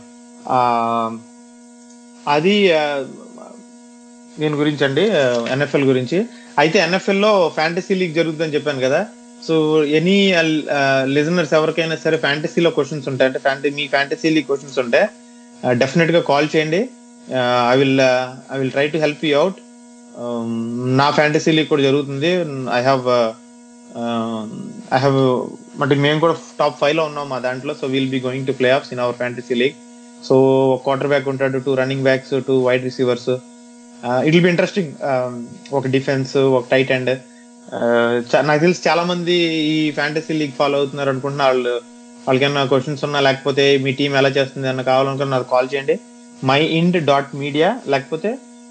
అది uh, దీని గురించి అండి ఎన్ఎఫ్ఎల్ గురించి అయితే ఎన్ఎఫ్ఎల్ లో ఫ్యాంటసీ లీగ్ జరుగుతుందని చెప్పాను కదా సో ఎనీ లిజనర్స్ ఎవరికైనా సరే ఫ్యాంటసీలో క్వశ్చన్స్ ఉంటాయి అంటే ఫ్యాంటసీ మీ ఫ్యాంటసీ లీగ్ క్వశ్చన్స్ ఉంటే డెఫినెట్ గా కాల్ చేయండి I will I will try to help you out నా ఫ్యాంటసీ లీగ్ కూడా జరుగుతుంది ఐ హ్యావ్ ఐ హ్యావ్ అంటే మేము కూడా టాప్ ఫైవ్ లో ఉన్నాం మా దాంట్లో so will be going to playoffs in our fantasy league so ఒక క్వార్టర్ బ్యాక్ ఉంటాడు two running backs two wide receivers it will be interesting ఒక డిఫెన్స్ ఒక టైట్ అండ్ నాకు తెలిసి చాలా మంది ఈ ఫ్యాంటసీ లీగ్ ఫాలో అవుతున్నారు అనుకుంటున్నా వాళ్ళు వాళ్ళకైనా క్వశ్చన్స్ ఉన్నా లేకపోతే మీ టీం ఎలా చేస్తుంది అన్న కావాలనుకున్న నాకు కాల్ చేయండి మై ఇండ్ డాట్ మీడియా లేకపోతే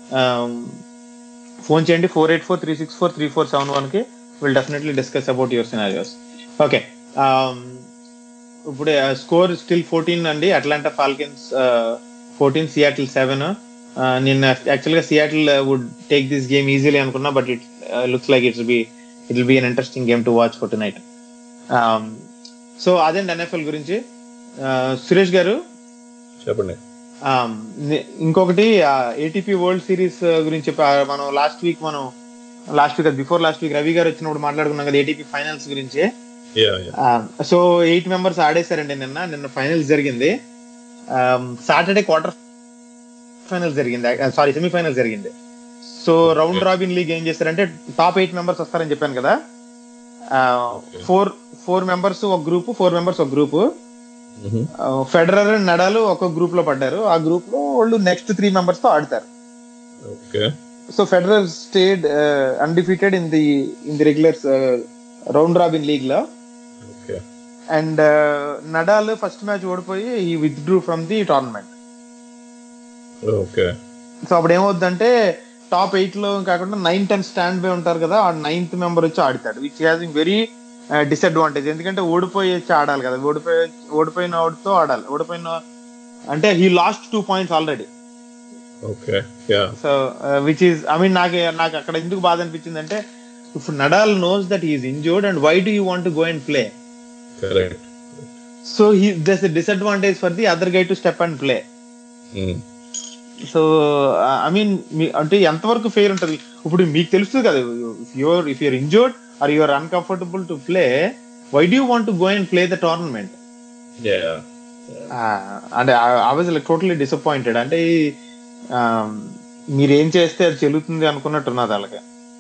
ఫోన్ చేయండి four eight four three six four three four seven one కి will definitely discuss about your scenarios okay ఇప్పుడు స్కోర్ స్టిల్ ఫోర్టీన్ అండి Atlanta Falcons fourteen Seattle seven నేను actual గా Seattle would take this game easily అనుకున్నా but it looks like it's be it will be an interesting game to watch for tonight so అదేంటి NFL గురించి Uh, Suresh గారు చెప్పండి Um, ని- ఇంకొకటి ATP world series గురించి చెప్ప- ఆ, మనం లాస్ట్ వీక్ మనం last week before last week Ravi గారు వచ్చినప్పుడు మాట్లాడుకున్నాం కదా ఏటీపీ ఫైనల్స్ గురించి yeah yeah so eight members ఆడేశారండి నిన్న నిన్న ఫైనల్స్ జరిగింది సాటర్డే క్వార్టర్ ఫైనల్స్ జరిగింది సారీ సెమీఫైనల్స్ జరిగింది సో రౌండ్ రాబిన్ లీగ్ ఏం చేశారంటే టాప్ ఎయిట్ మెంబర్స్ వస్తారని చెప్పాను కదా ఫోర్ ఫోర్ మెంబర్స్ ఒక గ్రూప్ ఫోర్ మెంబర్స్ ఒక గ్రూప్ ఫెడరర్ నడాలు ఒక గ్రూప్ లో పడ్డారు ఆ గ్రూప్ లో వాళ్ళు నెక్స్ట్ త్రీ మెంబర్స్ తో ఆడతారు okay so Federer stayed undefeated in the in the regular round robin league లో okay and Nadal first match ఓడిపోయి he withdrew from the tournament okay so అప్పుడు ఏమవుతుందంటే టాప్ ఎయిట్ లో కాకుండా నైన్ టెన్ స్టాండ్ బై ఉంటారు కదా ఆ ninth member వచ్చి ఆడతాడు విచ్ హ్యాసింగ్ వెరీ డిసడ్వాంటేజ్ ఎందుకంటే ఓడిపోయి వచ్చి ఆడాలి కదా ఓడిపోయి ఓడిపోయిన వాడితో ఆడాలి ఓడిపోయిన అంటే he lost two points already okay yeah so which is I mean నాకు నాకు అక్కడ ఎందుకు బాధ అనిపించింది అంటే ఇప్పుడు Nadal knows that is injured and why do you want go and play correct so he does disadvantage for the other guy to step and play so I mean అంటే ఎంతవరకు ఫెయిర్ ఉంటుంది ఇప్పుడు మీకు తెలుస్తుంది కదా if your if you're injured or your uncomfortable to play why do want go and play the tournament yeah అంటే I was like totally disappointed అంటే um, మీరేం చేస్తే అది చెల్లుతుంది అనుకున్నట్టున్నది వాళ్ళకి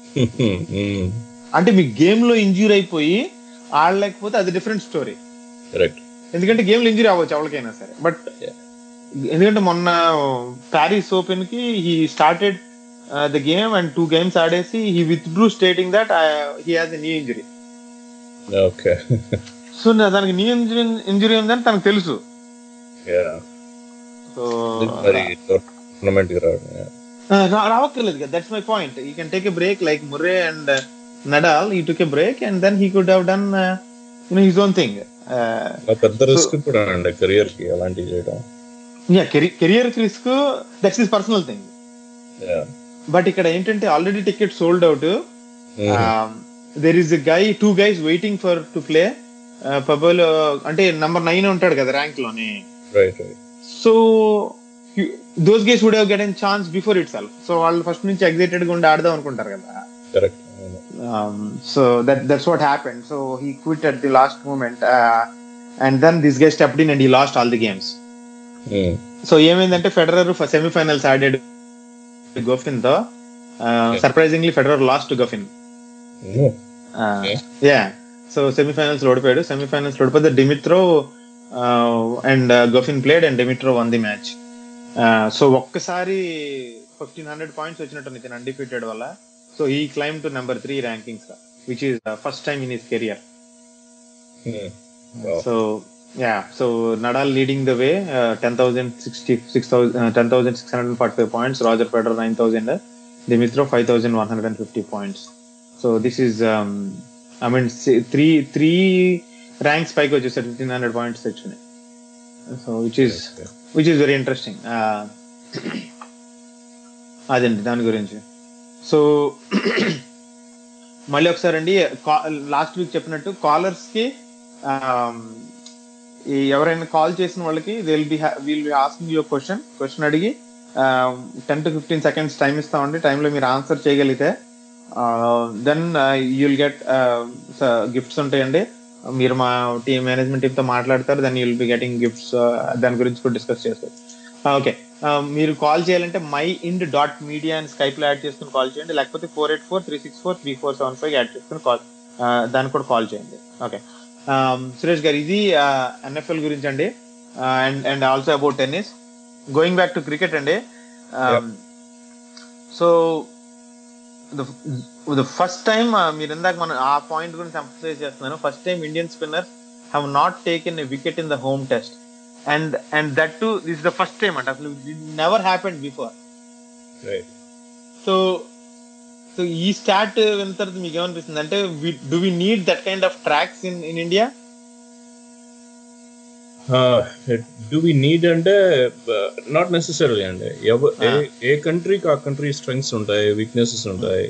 అంటే మీ గేమ్ లో ఇంజూరీ అయిపోయి ఆడలేకపోతే అది డిఫరెంట్ స్టోరీ కరెక్ట్ ఎందుకంటే గేమ్ లో ఇంజురీ అవ్వచ్చు ఎవరికైనా సరే బట్ ఎందుకంటే మొన్న ప్యారిస్ ఓపెన్ కి he started the game and two games ఆడేసి he withdrew stating that he has knee injury okay so దానికి నీ ఇంజురీ ఇంజురీ ఉందని తనకు తెలుసు యా సో మరి టోర్నమెంట్ కి రావడం yeah. రావక్కర్లేదు కదా that's my point you can take a break like Murray and Nadal he took a break and then he could have done you know his own thing ఆ పెద్ద రిస్క్ కూడా అండి career కి అలాంటివి చేయడం yeah career risk that's his personal thing yeah but ఇక్కడ ఏంటంటే already ticket sold out there is a guy two guys waiting for to play Pablo అంటే నంబర్ నైన్ ఉంటాడు కదా ర్యాంక్ లోని right right so those guys would have get an chance before itself so వాళ్ళు first నుంచి excited గా ఉండి ఆడదాం అనుకుంటారు కదా correct um, so that that's what happened. So he quit at the last moment, uh, and then this guy stepped in and he lost all the games. So ఏమైందంటే Federer semifinals ఆడాడు Goffin తో surprisingly Federer lost Goffin yeah so semifinals ఓడిపోయాడు semifinals ఓడిపోతే Dimitrov and Goffin played and Dimitrov won the match so ఒక్కసారి fifteen hundred points వచ్చినట్టు ఇతను undefeated వల్ల so he climb to number three rankings which is first time in his career so yeah so Nadal leading the way ten thousand sixty six thousand ten thousand six hundred forty five points Roger Federer nine thousand Dimitrov five thousand one hundred and fifty points so this is I mean three three ranks పైకి వచ్చేసారు fifteen hundred points తెచ్చుకుని so which is which is very interesting అదండి దాని గురించి సో మళ్ళీ ఒకసారి అండి లాస్ట్ వీక్ చెప్పినట్టు కాలర్స్ కి um, ఈ ఎవరైనా కాల్ చేసిన వాళ్ళకి will be will be asking your question question అడిగి ten to fifteen seconds time ఇస్తామండి టైంలో మీరు ఆన్సర్ చేయగలిగితే దెన్ యుల్ గెట్ గిఫ్ట్స్ ఉంటాయండి మీరు మా టీం మేనేజ్మెంట్ టీమ్ తో మాట్లాడతారు then you'll be getting gifts దాని గురించి కూడా డిస్కస్ చేస్తారు ఓకే మీరు కాల్ చేయాలంటే మై ఇండ్ డాట్ మీడియా అని స్కైప్ లో యాడ్ చేసుకుని కాల్ చేయండి లేకపోతే four eight four three six four three four seven five add చేసుకుని కాల్ దానికి కూడా కాల్ చేయండి ఓకే సురేష్ గారు ఇది ఎన్ఎఫ్ఎల్ గురించి అండి and and also about tennis going back to cricket అండి సో ద ఫస్ట్ టైం మీరు ఇందాక మనం ఆ పాయింట్ గురించి ఎంఫసైజ్ చేస్తున్నాను first time Indian spinner have not taken a wicket in the home test and and that to this the first time అంట అసలు never happened before right so so ఈ start విన్న తర్వాత మీకు ఏమనిపిస్తుంది అంటే do we need that kind of tracks in in India do we need అంటే not necessary అండి ఎవ- ఏ- ఏ కంట్రీకి ఆ కంట్రీ స్ట్రెంగ్స్ ఉంటాయి వీక్నెసెస్ ఉంటాయి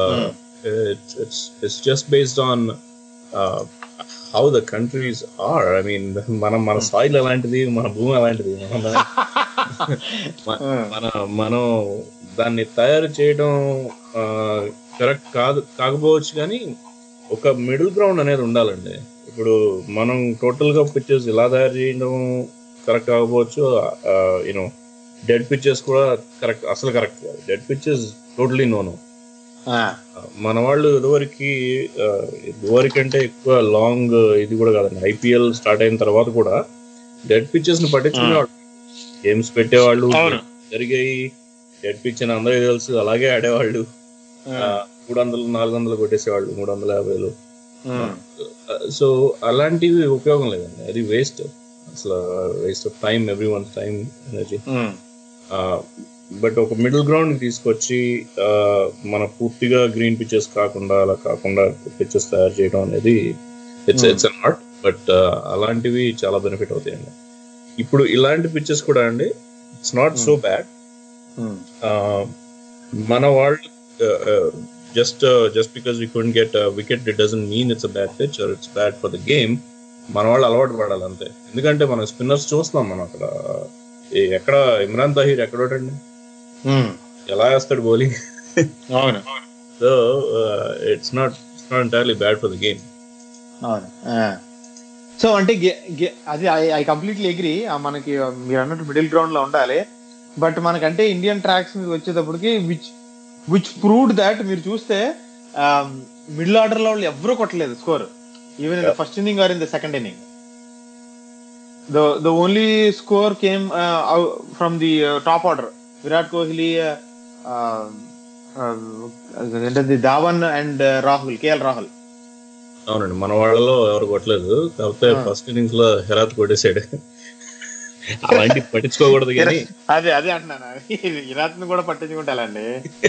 it's just based on how the countries are I mean మనం మన సాయిల్ అలాంటిది మన భూమి అలాంటిది మనం మ- మన మనం దాన్ని తయారు చేయడం కరెక్ట్ కాదు కాకపోవచ్చు కానీ ఒక మిడిల్ గ్రౌండ్ అనేది ఉండాలండి ఇప్పుడు మనం టోటల్ గా పిక్చర్స్ ఇలా తయారు చేయడం కరెక్ట్ కాకపోవచ్చు యూనో డెడ్ పిక్చర్స్ కూడా కరెక్ట్ అసలు కరెక్ట్ కాదు డెడ్ పిక్చర్స్ టోటలీ నోను మన వాళ్ళు ఇదివరకు ఆ, ఇదివరకంటే ఎక్కువ లాంగ్ ఇది కూడా కాదండి ఐపీఎల్ స్టార్ట్ అయిన తర్వాత కూడా డెడ్ పిక్చర్స్ ని పట్టించుకునేవాళ్ళు గేమ్స్ పెట్టేవాళ్ళు అవును. జరిగాయి డెడ్ పిచ్ అని అందరికీ తెలుసు అలాగే ఆడేవాళ్ళు మూడు వందలు నాలుగు వందలు కొట్టేసేవాళ్ళు మూడు వందల యాభైలు సో అలాంటివి ఉపయోగం లేదండి అది వేస్ట్ అసలు waste of time everyone time energy but ఒక మిడిల్ గ్రౌండ్ తీసుకొచ్చి ఆ, మన పూర్తిగా గ్రీన్ పిక్చర్స్ కాకుండా అలా కాకుండా పిక్చర్స్ తయారు చేయడం అనేది it's it's an art but అలాంటివి చాలా బెనిఫిట్ అవుతాయండి ఇప్పుడు ఇలాంటి పిక్చర్స్ కూడా అండి ఇట్స్ నాట్ సో బ్యాడ్ మన వాళ్ళు just just because we could get wicket it doesn't mean it's a bad pitch or it's bad for the game మన వాళ్ళు అలవాటు పడాలి అంతే ఎందుకంటే మనం స్పిన్నర్స్ చూస్తున్నాం మనం అక్కడ ఏ- ఎక్కడ ఇమ్రాన్ తహీర్ ఎక్కడోటండి ఎలా వేస్తాడు బౌలింగ్ అవును so it's not it's not entirely bad for the game అవును సో అంటే గే- గే- అది ఐ కంప్లీట్లీ ఎగ్రీ మనకి ఆ, మీరు అన్నట్టు మిడిల్ గ్రౌండ్ లో ఉండాలి బట్ మనకంటే ఇండియన్ ట్రాక్స్ మీద వచ్చేటప్పటికి విచ్ విచ్ ప్రూవ్డ్ దాట్ మీరు చూస్తే మిడిల్ ఆర్డర్ లో వాళ్ళు ఎవరూ కొట్టలేదు score even in the first inning or in the second inning the the only score came from the top order Virat Kohli ఏంటది ధావన్ అండ్ రాహుల్ కేఎల్ రాహుల్ అవునండి మన వాళ్ళలో ఎవరు కొట్టలేదు కాకపోతే ఫస్ట్ ఇన్నింగ్స్ లో హెరాత్ కొట్టేసాడు అలాంటి పట్టించుకోకూడదు కానీ అదే అదే అంటున్నాను ఇరాత్ కూడా పట్టించుకుంటానండి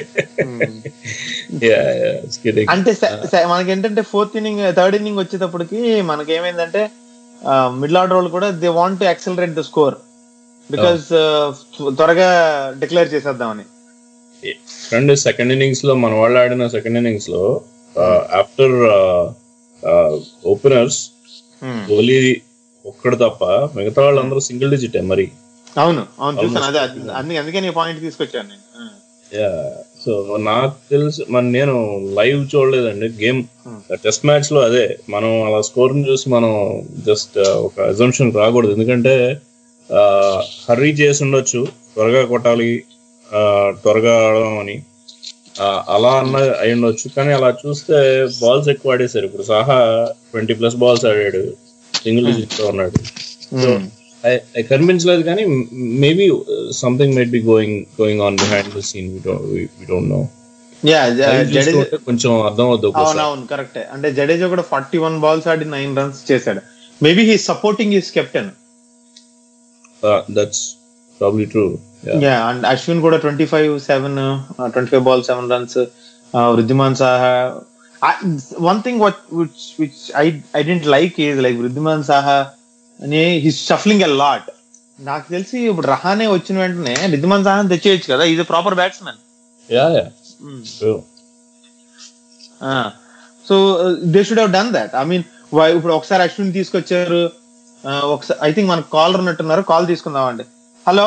yeah, yeah, it's kidding. అంటే స- స- మనకి ఏంటంటే ఫోర్త్ ఇన్నింగ్ థర్డ్ ఇన్నింగ్ వచ్చేటప్పటికి మనకి ఏమైందంటే మిడిల్ ఆర్డర్ వాళ్ళు కూడా they want to accelerate the score because త్వరగా డిక్లేర్ చేసేద్దామని అండ్ సెకండ్ ఇన్నింగ్స్ లో మన వాళ్ళు ఆడిన సెకండ్ ఇన్నింగ్స్ లో ఆఫ్టర్ ఓపెనర్స్ Hmm. కోహ్లీ ఒక్కడు తప్ప మిగతా వాళ్ళందరూ సింగిల్ డిజిటే మరి అవును అవును చూసాను అదే అది- అందుకే అందుకే నీ పాయింట్ తీసుకొచ్చాను నేను ఆ. యా సో నాకు తెలుసు మన నేను లైవ్ చూడలేదండి గేమ్ టెస్ట్ మ్యాచ్ లో అదే మనం అలా స్కోర్ చూసి మనం జస్ట్ ఒక అజంప్షన్ రాకూడదు ఎందుకంటే హర్రీ చేసి ఉండొచ్చు త్వరగా కొట్టాలి ఆ, త్వరగా ఆడదాం అని ఆ, అలా అన్న అయి ఉండొచ్చు కానీ అలా చూస్తే బాల్స్ ఎక్కువ ఆడేశారు ఇప్పుడు సహా ట్వంటీ ప్లస్ బాల్స్ ఆడాడు సింగిల్ డిజిట్ తో ఉన్నాడు సో ఐ కనిపించలేదు కానీ maybe something might be going going on behind the scene we don't know yeah Jadeja కొంచెం అర్థం అవుతుంది అవును అవును కరెక్టే అంటే జడేజా కూడా ఫార్టీ వన్ బాల్స్ ఆడి నైన్ రన్స్ చేశాడు maybe he supporting is captain that's probably true yeah and Ashwin కూడా twenty five seven twenty five ball seven runs Wriddhiman Saha one thing which which I I didn't like is like Wriddhiman Saha అని he shuffling a lot నాకు తెలిసి ఇప్పుడు రహానే వచ్చిన వెంటనే రిద్ధిమాన్ సాహా తెచ్చేయచ్చు కదా is proper batsmen yeah yeah true so they should have done that I mean ఇప్పుడు ఒకసారి అశ్విన్ తీసుకొచ్చారు Uh, ఒకసారి ఐ థింక్ మన కాలర్ ఉన్నట్టున్నారు కాల్ తీసుకుందామండి హలో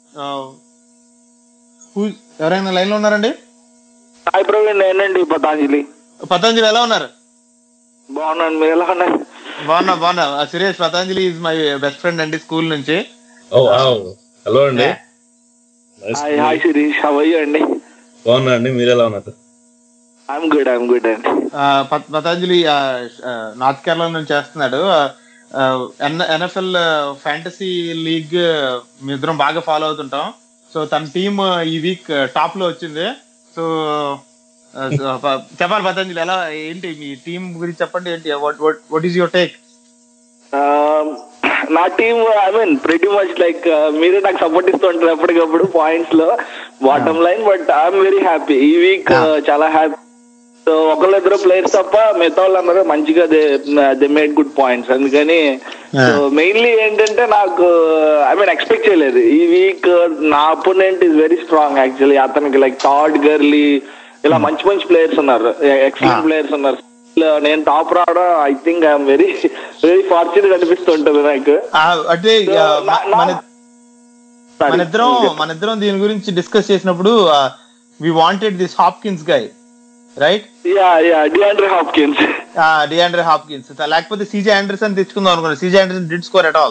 ఎవరైనా లైన్ లో ఉన్నారండి హాయ్ ప్రవీణ్ నేనండి పతాంజలి పతంజలి ఎలా ఉన్నారు బాగున్నాను మీరు ఎలా ఉన్నారు బాగున్నా బాగున్నా Suresh Patanjali is my best friend అండి స్కూల్ నుంచి ఓ హలో అండి Nice hi to hi meet you. Shirish how are ya అండి బాగున్నా అండి మీరు ఎలా ఉన్నారు ఐఎమ్ గుడ్ ఐఎమ్ గుడ్ అండి Uh, పత- పతంజలి నార్త్ కేరళ నుంచి చేస్తున్నాడు ఎన్ఎఫ్ఎల్ ఫ్యాంటసీ లీగ్ మీ ఇద్దరం బాగా ఫాలో అవుతుంటాం సో తన టీమ్ ఈ వీక్ టాప్ లో వచ్చింది సో చెప్పాలి పతంజలి ఎలా ఏంటి మీ టీం గురించి చెప్పండి ఏంటి వాట్ ఈస్ యువర్ టేక్ నా team I mean pretty much like మీరే నాకు సపోర్ట్ ఇస్తూ ఉంటారు ఎప్పటికప్పుడు పాయింట్స్ లో bottom line but I'm very happy ఈ వీక్ చాలా హ్యాపీ సో ఒకళ్ళిద్దరు ప్లేయర్స్ తప్ప మిగతా వాళ్ళందరూ మంచిగా దే మేడ్ గుడ్ పాయింట్స్ అందుకని సో మెయిన్లీ ఏంటంటే నాకు ఐ మీన్ ఎక్స్పెక్ట్ చేయలేదు ఈ వీక్ నా opponent is very strong actually అతనికి లైక్ థాడ్ గర్లీ ఇలా మంచి మంచి ప్లేయర్స్ ఉన్నారు ఎక్సలెంట్ ప్లేయర్స్ ఉన్నారు ఇలా నేను టాప్ రావడం I think I'm very very fortunate అనిపిస్తుంటది నాకు అంటే So, uh, మ- నా- మన మన ఇద్దరం మన ఇద్దరం దీని గురించి డిస్కస్ చేసినప్పుడు we wanted this Hopkins guy right yeah yeah DeAndre Hopkins DeAndre Hopkins లేకపోతే సీజే ఆండర్సన్ తెచ్చుకుందాం అనుకున్నాను CJ Anderson did score at all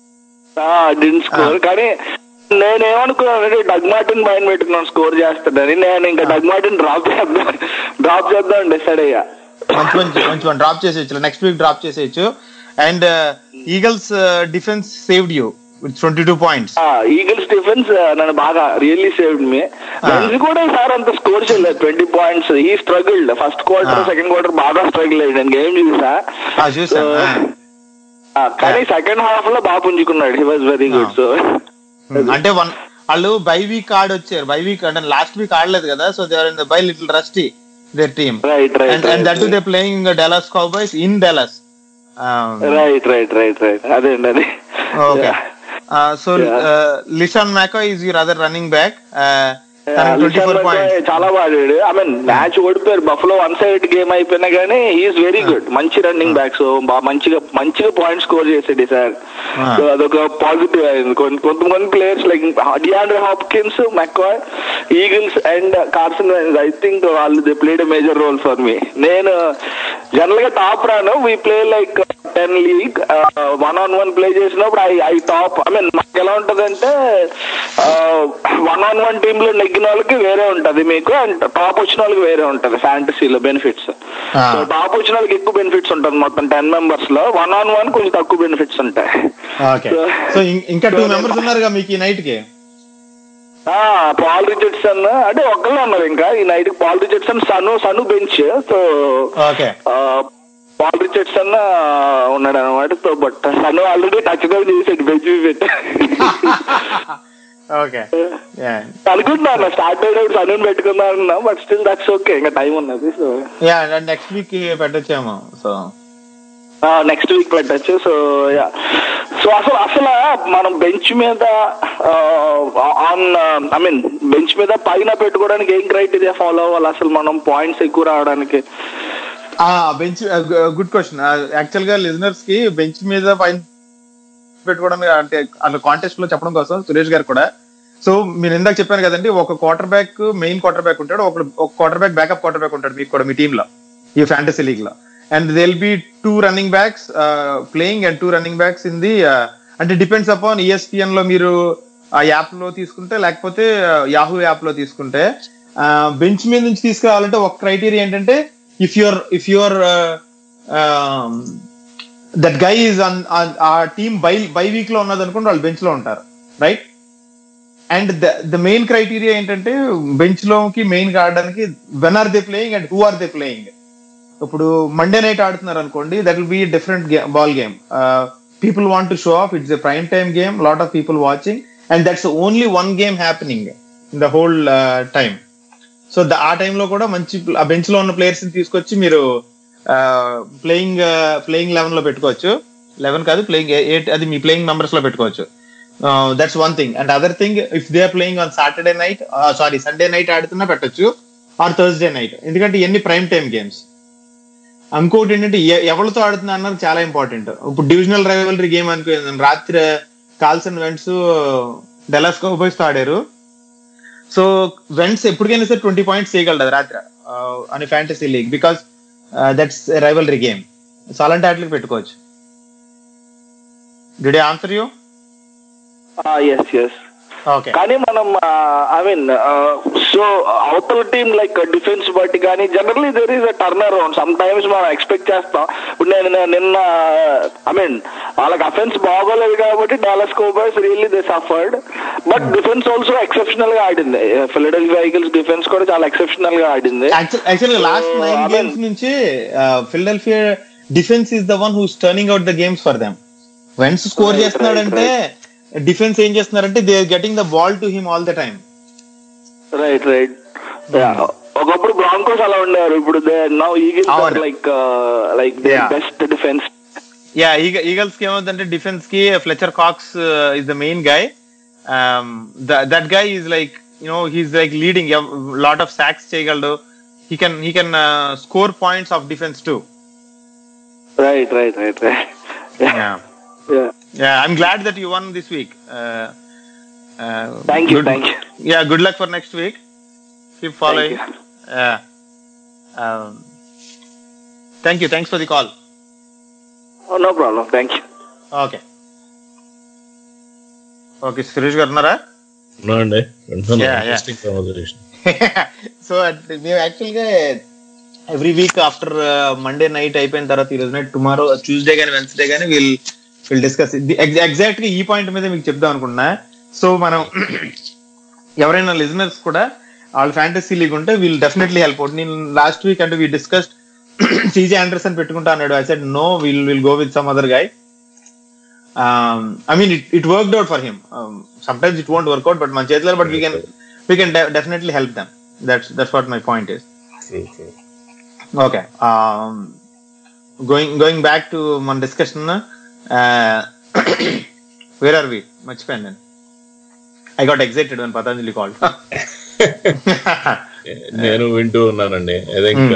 didn't score కానీ నేనేమనుకున్నానంటే డగ్ మార్టిన్ బయట పెట్టుకున్నాను స్కోర్ చేస్తాడని నేను ఇంకా డగ్ మార్టిన్ డ్రాప్ చేద్దాం డ్రాప్ చేద్దాం డిసైడ్ అయ్యా మంచి మంచి మంచి వన్ డ్రాప్ చేసేయచ్చు నెక్స్ట్ వీక్ డ్రాప్ చేసేయచ్చు and Eagles defense saved you with twenty two points Eagles defense నన్ను బాగా రియల్లీ సేవ్డ్ మీ బెంజ్ కూడా ఈసారి అంత స్కోర్ చేయలేదు ట్వంటీ పాయింట్స్ ఈ struggled first quarter Ah. Second quarter బాగా స్ట్రగుల్ అయ్యాడు నేను గేమ్ చూసా చూసాను So, ah, కానీ సెకండ్ హాఫ్ లో బాగా పుంజుకున్నాడు he was very good so అంటే వన్ వాళ్ళు బై వీక్ ఆడి వచ్చారు బై వీక్ అంటే లాస్ట్ వీక్ ఆడలేదు కదా so they are in the bye little rusty their team right and and that they playing Dallas Cowboys in Dallas right right right right అదే అండి అదే okay Yeah. So LeSean McCoy is your other running back Yeah, twenty LeSean four McCoy points చాలా బాగాడు I mean match ఓడిపోయారు Buffalo one side game అయిపోయినా కానీ is very good మంచి running back so మంచిగా మంచిగా పాయింట్ స్కోర్ చేసాడు sir Ah. So అదొక పాజిటివ్ అయింది కొంత కొంతమంది players like DeAndre Hopkins McCoy Eagles and Carson I think వాళ్ళు they played major role for me నేను జనరల్ గా టాప్ రాను we play like ten league one on one play చేసినప్పుడు I I top I mean మాకు ఎలా ఉంటదంటే one on one team లో నెగ్గిన వాళ్ళకి వేరే ఉంటది మీకు అండ్ టాప్ వచ్చిన వాళ్ళకి వేరే ఉంటది ఫ్యాంటసీలో బెనిఫిట్స్ Ah. సో టాప్ వచ్చిన వాళ్ళకి ఎక్కువ బెనిఫిట్స్ ఉంటుంది మొత్తం టెన్ మెంబర్స్ లో వన్ ఆన్ వన్ కొంచెం తక్కువ బెనిఫిట్స్ ఉంటాయి ఓకే సో ఇంకా టూ మెంబర్స్ ఉన్నారుగా మీకు ఈ నైట్ కి ఆ పాల్ రిచర్డ్సన్ అంటే ఒక్కళ్ళే ఉన్నారు ఇంకా ఈ night Paul Richardson Sanu Sanu bench so okay ఆ, పాల్ రిచర్డ్సన్ ఉన్నాడు అనమాట so but Sanu already touchdown చేసాడు బెంచ్ పెట్టి ఓకే అనుకుంటున్నాను స్టార్ట్ అయినప్పుడు సను పెట్టుకుందాం అన్నా బట్ స్టిల్ దట్స్ ఓకే ఇంకా టైం ఉన్నది సో యా నెక్స్ట్ వీక్ పెట్టొచ్చేమో సో నెక్స్ట్ వీక్ పెట్టచ్చు సో యా సో అసలు అసలు మనం బెంచ్ మీద ఆన్ ఐ మీన్ బెంచ్ మీద పైన పెట్టుకోవడానికి ఏం క్రైటీరియా ఫాలో అవ్వాలి అసలు మనం పాయింట్స్ ఎక్కువ రావడానికి బెంచ్ గుడ్ క్వశ్చన్ యాక్చువల్ గా లిజనర్స్ కి బెంచ్ మీద పైన పెట్టుకోవడం అంటే అట్లా కాంటెస్ట్ లో చెప్పడం కోసం సురేష్ గారు కూడా సో మీరు ఇందాక చెప్పాను కదండి ఒక quarterback main quarterback ఉంటాడు ఒక ఒక quarterback backup quarterback ఉంటాడు మీకు కూడా మీ టీమ్ లో ఈ ఫ్యాంటసీ లీగ్ లో and they'll be two running backs playing and two running backs in the అంటే డిపెండ్స్ అపాన్ ఈఎస్పిఎన్ లో మీరు ఆ యాప్ లో తీసుకుంటే లేకపోతే యాహూ యాప్ లో తీసుకుంటే బెంచ్ మీద నుంచి తీసుకురావాలంటే ఒక క్రైటీరియా ఏంటంటే if your if your that guy is ఆ టీమ్ బై బై వీక్ లో ఉన్నది అనుకుంటే వాళ్ళు బెంచ్ లో ఉంటారు right and the main criteria ఏంటంటే బెంచ్ లోకి మెయిన్ ఆడడానికి when are they playing and who are they playing ఇప్పుడు మండే నైట్ ఆడుతున్నారు అనుకోండి that will be different ball game people want to show off it's a prime time game lot of people watching and that's only one game happening in the whole time so ఆ టైంలో కూడా మంచి ఆ bench లో ఉన్న players తీసుకొచ్చి మీరు playing playing eleven లో పెట్టుకోవచ్చు లెవెన్ కాదు ప్లేయింగ్ ఎయిట్ అది మీ ప్లేయింగ్ మెంబర్స్ లో పెట్టుకోవచ్చు that's one thing and other thing if they are playing on Saturday night sorry Sunday night ఆడుతున్నా పెట్టొచ్చు ఆర్ థర్స్డే నైట్ ఎందుకంటే ఇవన్నీ ప్రైమ్ టైమ్ గేమ్స్ ఇంకోటి ఏంటంటే ఎ- ఎవరితో ఆడుతున్నా అన్నది చాలా ఇంపార్టెంట్ ఇప్పుడు డివిజనల్ రైవలరీ గేమ్ అనుకో రాత్రి కాల్సన్ వెంట్స్ డెలాస్ కౌబాయ్స్ తో ఆడారు సో వెంట్స్ ఎప్పటికైనా సరే ట్వంటీ పాయింట్స్ చేయగలదు అది రాత్రి అని fantasy league because that's rivalry game so అలాంటి ఆటలకు పెట్టుకోవచ్చు did answer you yes yes okay కానీ మనం ఐ మీన్ సో అవతల టీం లైక్ డిఫెన్స్ బట్టి కానీ generally there is a turn around sometimes మనం ఎక్స్పెక్ట్ చేస్తాం ఇప్పుడు నేను నేను నిన్న ఐ మీన్ వాళ్ళకి అఫెన్స్ బాగోలేదు కాబట్టి Dallas Cowboys really they suffered but defense also exceptional గా ఆడింది ఫిలడెల్ వెహికల్స్ డిఫెన్స్ కూడా చాలా ఎక్సెప్షనల్ గా ఆడింది actual last So, nine I mean- games నుంచి Philadelphia defense is the one who's turning out the games for them Wentz score Right, చేస్తున్నాడంటే defense ఏం చేస్తున్నారంటే they are getting the ball to him all the time right right ఒకప్పుడు Broncos అలా ఉండేవారు ఇప్పుడు they now Eagles అవును. Like like they Yeah. Best defense yeah Eagles కి ఏమవుతుందంటే డిఫెన్స్ కి Fletcher Cox is the main guy that guy is like you know he's like leading lot of sacks చేయగలడు he can he can score points of defense to right right right right Yeah, I'm glad that you won this week. Uh, uh, Thank you, good- thank you. Yeah, good luck for next week. Keep following. Thank Yeah. Um, thank you. Thanks for the call. No problem thank you Okay. Okay, Suresh garu ఉన్నారా ఉన్నానండి వింటున్నాను Yeah, yeah. Interesting conversation so మేము actual గా every week after Monday night అయిపోయిన తర్వాత ఈ రోజు night tomorrow Tuesday కానీ వెన్స్డే కానీ విల్ విల్ డిస్కస్ ఎగ్జాక్ట్ గా ఈ పాయింట్ మీద మీకు చెప్దాం అనుకున్నా సో మనం ఎవరైనా లిజనర్స్ కూడా వాళ్ళ ఫ్యాంటసీ లీగ్ ఉంటే వీల్ డెఫినెట్లీ హెల్ప్ అవుట్ నేను లాస్ట్ వీక్ అంటే వీ డిస్కస్డ్ సీజే ఆండర్సన్ పెట్టుకుంటా అన్నాడు I said no will will go with some other guy I mean it it worked out for him some times it won't work out but మన చేతిలో but we can we can definitely help them that's that's what my point is okay going going back to మన discussion where are వి మర్చిపోయాను నేను I got excited one Patanjali call నేను వింటూ ఉన్నానండి I think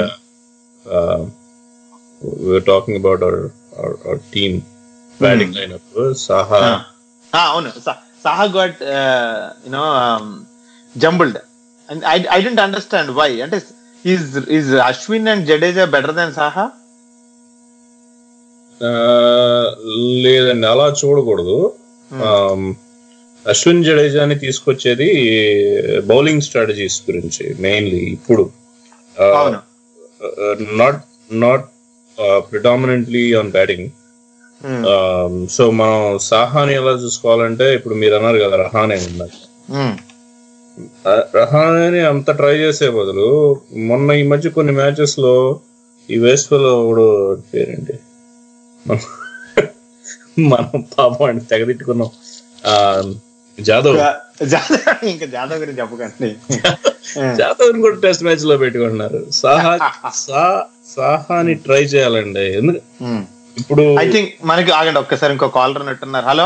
talking about our our team batting lineup Saha అవును Saha got you know jumbled I I don't understand why అంటే is is Ashwin and Jadeja better than Saha లేదండి అలా చూడకూడదు Um, అశ్విన్ జడేజాని తీసుకొచ్చేది బౌలింగ్ స్ట్రాటజీస్ గురించి మెయిన్లీ ఇప్పుడు అవును not not predominantly on batting Hmm. So మనం సాహాని ఎలా చూసుకోవాలంటే ఇప్పుడు మీరు అన్నారు కదా రహానే ఉన్నారు Hmm. ఆ, రహానేని అంత ట్రై చేసే బదులు మొన్న ఈ మధ్య కొన్ని మ్యాచెస్ లో ఈ వేస్ఫలో ఒకడు పేరేంటి మనం- మనం పాపం అని తెగదిట్టుకున్నాం ఆ, జాదవ్ జాదవ్ ఇంకా జాదవ్ గురించి చెప్పకండి జాదవ్ కూడా టెస్ట్ మ్యాచ్ లో పెట్టుకుంటున్నారు సాహా సా- సాహాని ట్రై చేయాలండి ఎందుకు ఇప్పుడు ఐ థింక్ మనకి ఆగండి ఒక్కసారి ఇంకో కాలర్ ఉన్నట్టున్నారు హలో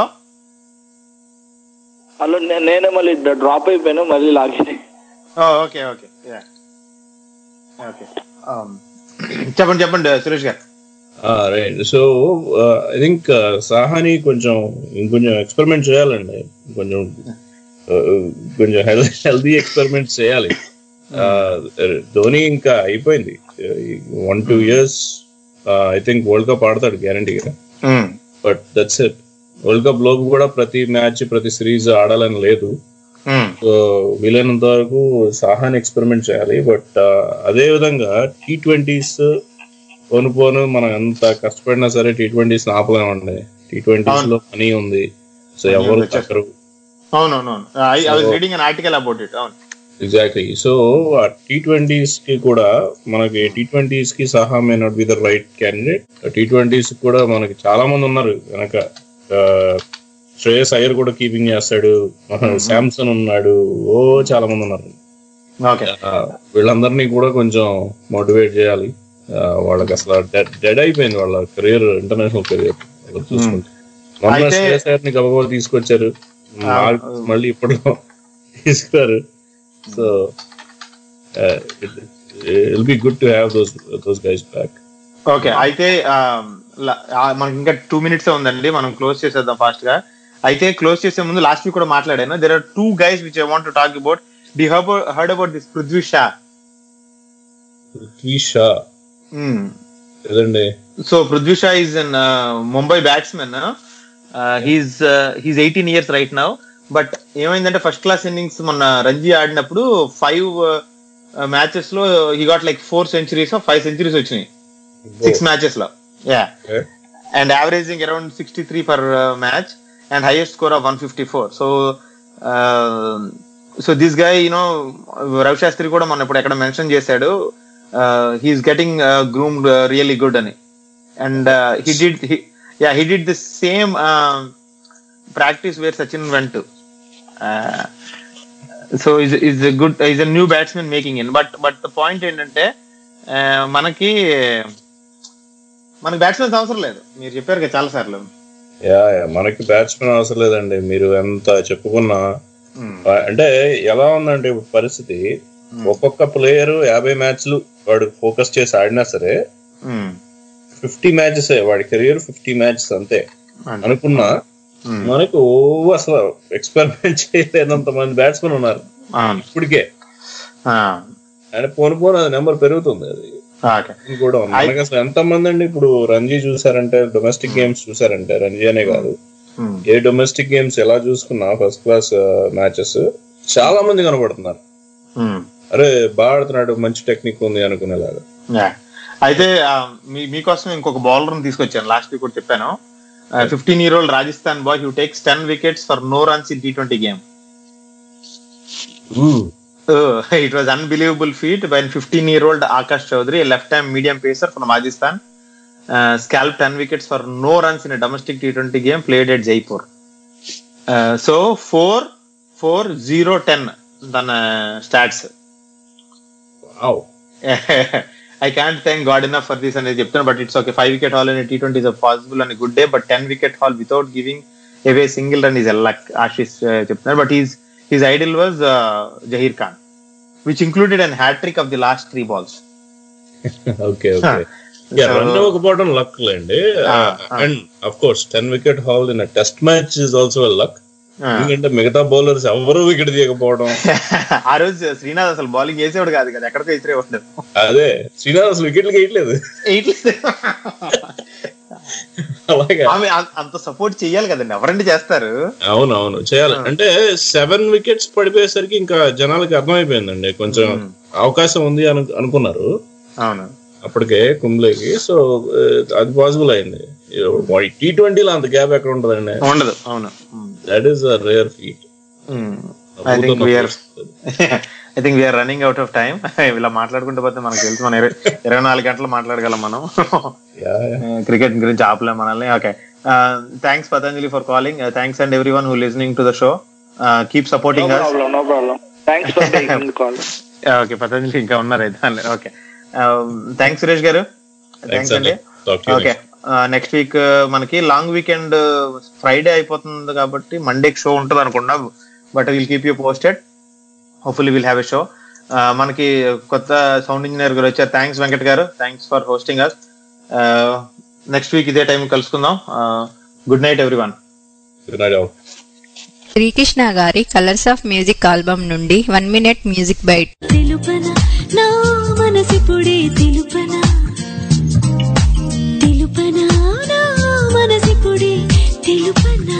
హలో నే- నేనే మళ్ళీ డ్రాప్ అయిపోయాను మళ్ళీ లాగిన్ ఓకే ఓకే ఓకే చెప్పండి చెప్పండి సురేష్ గారు రైట్ సో ఐ థింక్ సాహాని కొంచెం ఇంకొంచెం ఎక్స్పెరిమెంట్ చేయాలండి కొంచెం uh, కొంచెం హెల్దీ ఎక్స్పెరిమెంట్ చేయాలి Uh, ధోని ఇంకా అయిపోయింది one two years I think world cup ఆడతాడు గ్యారంటీగా um, but that's it world cup లో కూడా ప్రతి మ్యాచ్ ప్రతి సిరీస్ ఆడాలని లేదు ఉమ్, సో వీలైనంత వరకు సాహాని ఎక్స్పెరిమెంట్ చేయాలి బట్ అదే విధంగా టీ ట్వంటీస్ పోను పోను మనం ఎంత కష్టపడినా సరే టీ ట్వంటీస్ ఆపలేమండి టీ ట్వంటీస్ లో మనీ ఉంది సో ఎవరు వచ్చేస్తారు. తగ్గరు అవును అవును అవును I was reading an article about it అవును ఎగ్జాక్ట్లీ సో ఆ టీ ట్వంటీస్ కి కూడా మనకి టీ ట్వంటీస్ కి Saha may not be the right candidate T twenties కూడా మనకి చాలా మంది ఉన్నారు వెనక ఆ, శ్రేయస్ అయ్యర్ కూడా కీపింగ్ చేస్తాడు శాంసన్ ఉన్నాడు ఓ చాలా మంది ఉన్నారు ఓకే ఆ, వీళ్ళందరినీ కూడా కొంచెం మోటివేట్ చేయాలి ఆ, వాళ్ళకి అసలు డెడ్ అయిపోయింది వాళ్ళ కెరియర్ ఇంటర్నేషనల్ కెరియర్ చూసుకుంటే మొన్న అయితే- శ్రేయస్ అయ్యర్ ని గబగబా తీసుకొచ్చారు మా- మళ్ళీ ఇప్పుడు తీసుకురారు so it'll be good to have those those guys back okay అయితే ఆ, ల- ఆ, మనకి ఇంకా టూ మినిట్స్ ఉందండి మనం క్లోజ్ చేసేద్దాం ఫాస్ట్ గా అయితే క్లోజ్ చేసే ముందు లాస్ట్ వీక్ కూడా మాట్లాడాను there are two guys which I want to talk about డి heard about this Prithvi Shaw Prithvi Shaw ఏదండి so Prithvi Shaw is an Mumbai batsmen he's he's eighteen years right now but ఏమైందంటే ఫస్ట్ క్లాస్ ఇన్నింగ్స్ మొన్న రంజీ ఆడినప్పుడు ఫైవ్ మ్యాచెస్ లో he got like four centuries five centuries వచ్చినాయి six matches లో yeah Okay. and averaging around 63 per uh, match and highest score of 154 so uh, so this guy you know Ravi Shastri కూడా మొన్న ఇప్పుడు ఎక్కడ mention చేశాడు he's getting groomed really good అని and he did yeah he did the same practice where Sachin went so is is good is a new batsmen making in but but the point ఏంటంటే uh, మనకి మనకి batsmen అవసరం లేదు మీరు చెప్పారు కదా చాలా సార్లు యా యా, మనకి బ్యాట్స్మెన్ అవసరం లేదండి మీరు ఎంత చెప్పుకున్నా ఆ, అంటే ఎలా ఉందంటే ఇప్పుడు పరిస్థితి ఒక్కొక్క ప్లేయర్ యాభై మ్యాచ్లు వాడు ఫోకస్ చేసి ఆడినా సరే ఫిఫ్టీ మ్యాచెస్ వాడి కెరియర్ ఫిఫ్టీ మ్యాచెస్ అంతే అనుకున్నా మనకు ఓ అసలు ఎక్స్పెరిమెంట్ చేయలేనంత మంది బ్యాట్స్మెన్ ఉన్నారు అవును ఇప్పటికే ఆ, అంటే పోను పోను అది నెంబర్ పెరుగుతుంది అది ఓకే ఇది కూడా ఉంది. మనకి అసలు ఎంత మంది అండి ఇప్పుడు రంజీ చూసారంటే డొమెస్టిక్ గేమ్స్ చూసారంటే రంజీ అనే కాదు Hmm. ఏ డొమెస్టిక్ గేమ్స్ ఎలా చూసుకున్నా ఫస్ట్ క్లాస్ మ్యాచెస్ చాలా మంది కనబడుతున్నారు Hmm. అరే బాగా ఆడుతున్నాడు మంచి టెక్నిక్ ఉంది అనుకునేలాగా Yeah. అయితే ఆ, మీ మీకోసం ఇంకొక బౌలర్ తీసుకొచ్చాను లాస్ట్ వీక్ కూడా చెప్పాను fifteen year old Rajasthan boy who takes ten wickets for no runs in T twenty game it was unbelievable feat by fifteen year old Akash Chaudhary left time medium pacer from Rajasthan scalp ten wickets for no runs in domestic T twenty game played at Jaipur so four four zero ten తన stats wow I can't thank God enough for this అనేది చెప్తాను but it's okay five wicket haul అనే T twenty is possible అని good day but ten wicket haul without giving away single run is luck Ashish చెప్తున్నారు but is his idol was Zaheer Khan which included and hat trick of the last three balls okay okay So- run ఇవ్వకపోవడం luck లేండి Ah, ah. And of course ten wicket haul in test match is also luck ఎందుకంటే మిగతా bowlers ఎవరు wicket తీయకపోవడం ఆ రోజు శ్రీనాథ్ అసలు bowling వేసేవాడు కాదు కదా ఎక్కడికో ఇసిరేవాడు అదే శ్రీనాథ్ అసలు వికెట్లు వేయట్లేదు అలాగే ఆమె అం- అంత సపోర్ట్ చెయ్యాలి కదండి ఎవరండి చేస్తారు అవును అవును చేయాలి అంటే సెవెన్ వికెట్స్ పడిపోయేసరికి ఇంకా జనాలకి అర్థమైపోయిందండి కొంచెం అవకాశం ఉంది అను అనుకున్నారు అవును అప్పటికే కుంబ్లేకి సో అది పాసిబుల్ అయింది టీ ట్వంటీలో అంత గ్యాప్ ఎక్కడ ఉంటదండి ఉండదు అవును that is a rare feat I think we're I think we're running out of time ఇలా మాట్లాడుకుంటూ పోతే మనకు తెలుసు మనం ఇరవై ఇరవై నాలుగు గంటలు మాట్లాడగలం మనం క్రికెట్ గురించి ఆపలేం మనల్ని okay thanks Patanjali for calling thanks and everyone who listening to the show keep no supporting us problem no problem thanks for taking the call okay Patanjali ఇంకా ఉన్నారు అయితే ఓకే థ్యాంక్స్ సురేష్ గారు థ్యాంక్స్ అండి ఓకే నెక్స్ట్ వీక్ మనకి long weekend Friday అయిపోతుంది కాబట్టి Monday show ఉంటుంది అనుకున్నా but will keep you posted hopefully will have a show మనకి కొత్త సౌండ్ ఇంజనీర్ గారు వచ్చారు థ్యాంక్స్ వెంకట్ గారు thanks for hosting us next week ఇదే టైం కలుసుకుందాం గుడ్ నైట్ ఎవ్రీవన్ శ్రీకృష్ణ గారి కలర్స్ ఆఫ్ మ్యూజిక్ ఆల్బమ్ నుండి వన్ మినిట్ మ్యూజిక్ బైట్ తెలుపన నా మనసిపుడే తెలుపన తెలుపన నా మనసిపుడే తెలుపనా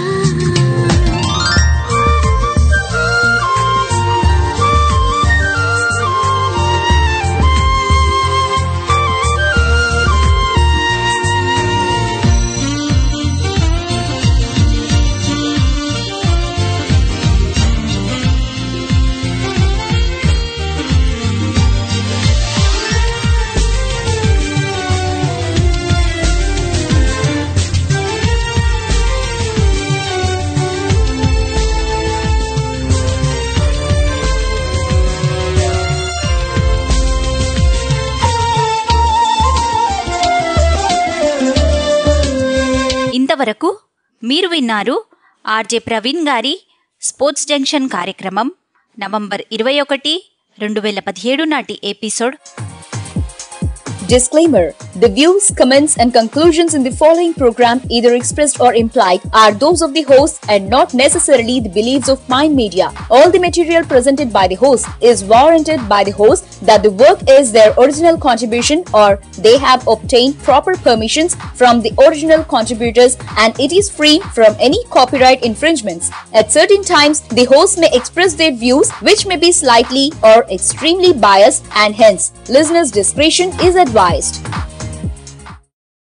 ఇంతవరకు మీరు విన్నారు ఆర్జే ప్రవీణ్ గారి స్పోర్ట్స్ జంక్షన్ కార్యక్రమం నవంబర్ ఇరవై ఒకటి రెండు వేల పదిహేడు నాటి episode Disclaimer The views, comments, and conclusions in the following program, either expressed or implied, are those of the host and not necessarily the beliefs of Mind Media. All the material presented by the host is warranted by the host that the work is their original contribution or they have obtained proper permissions from the original contributors and it is free from any copyright infringements. At certain times, the host may express their views which may be slightly or extremely biased and hence listeners' discretion is advised.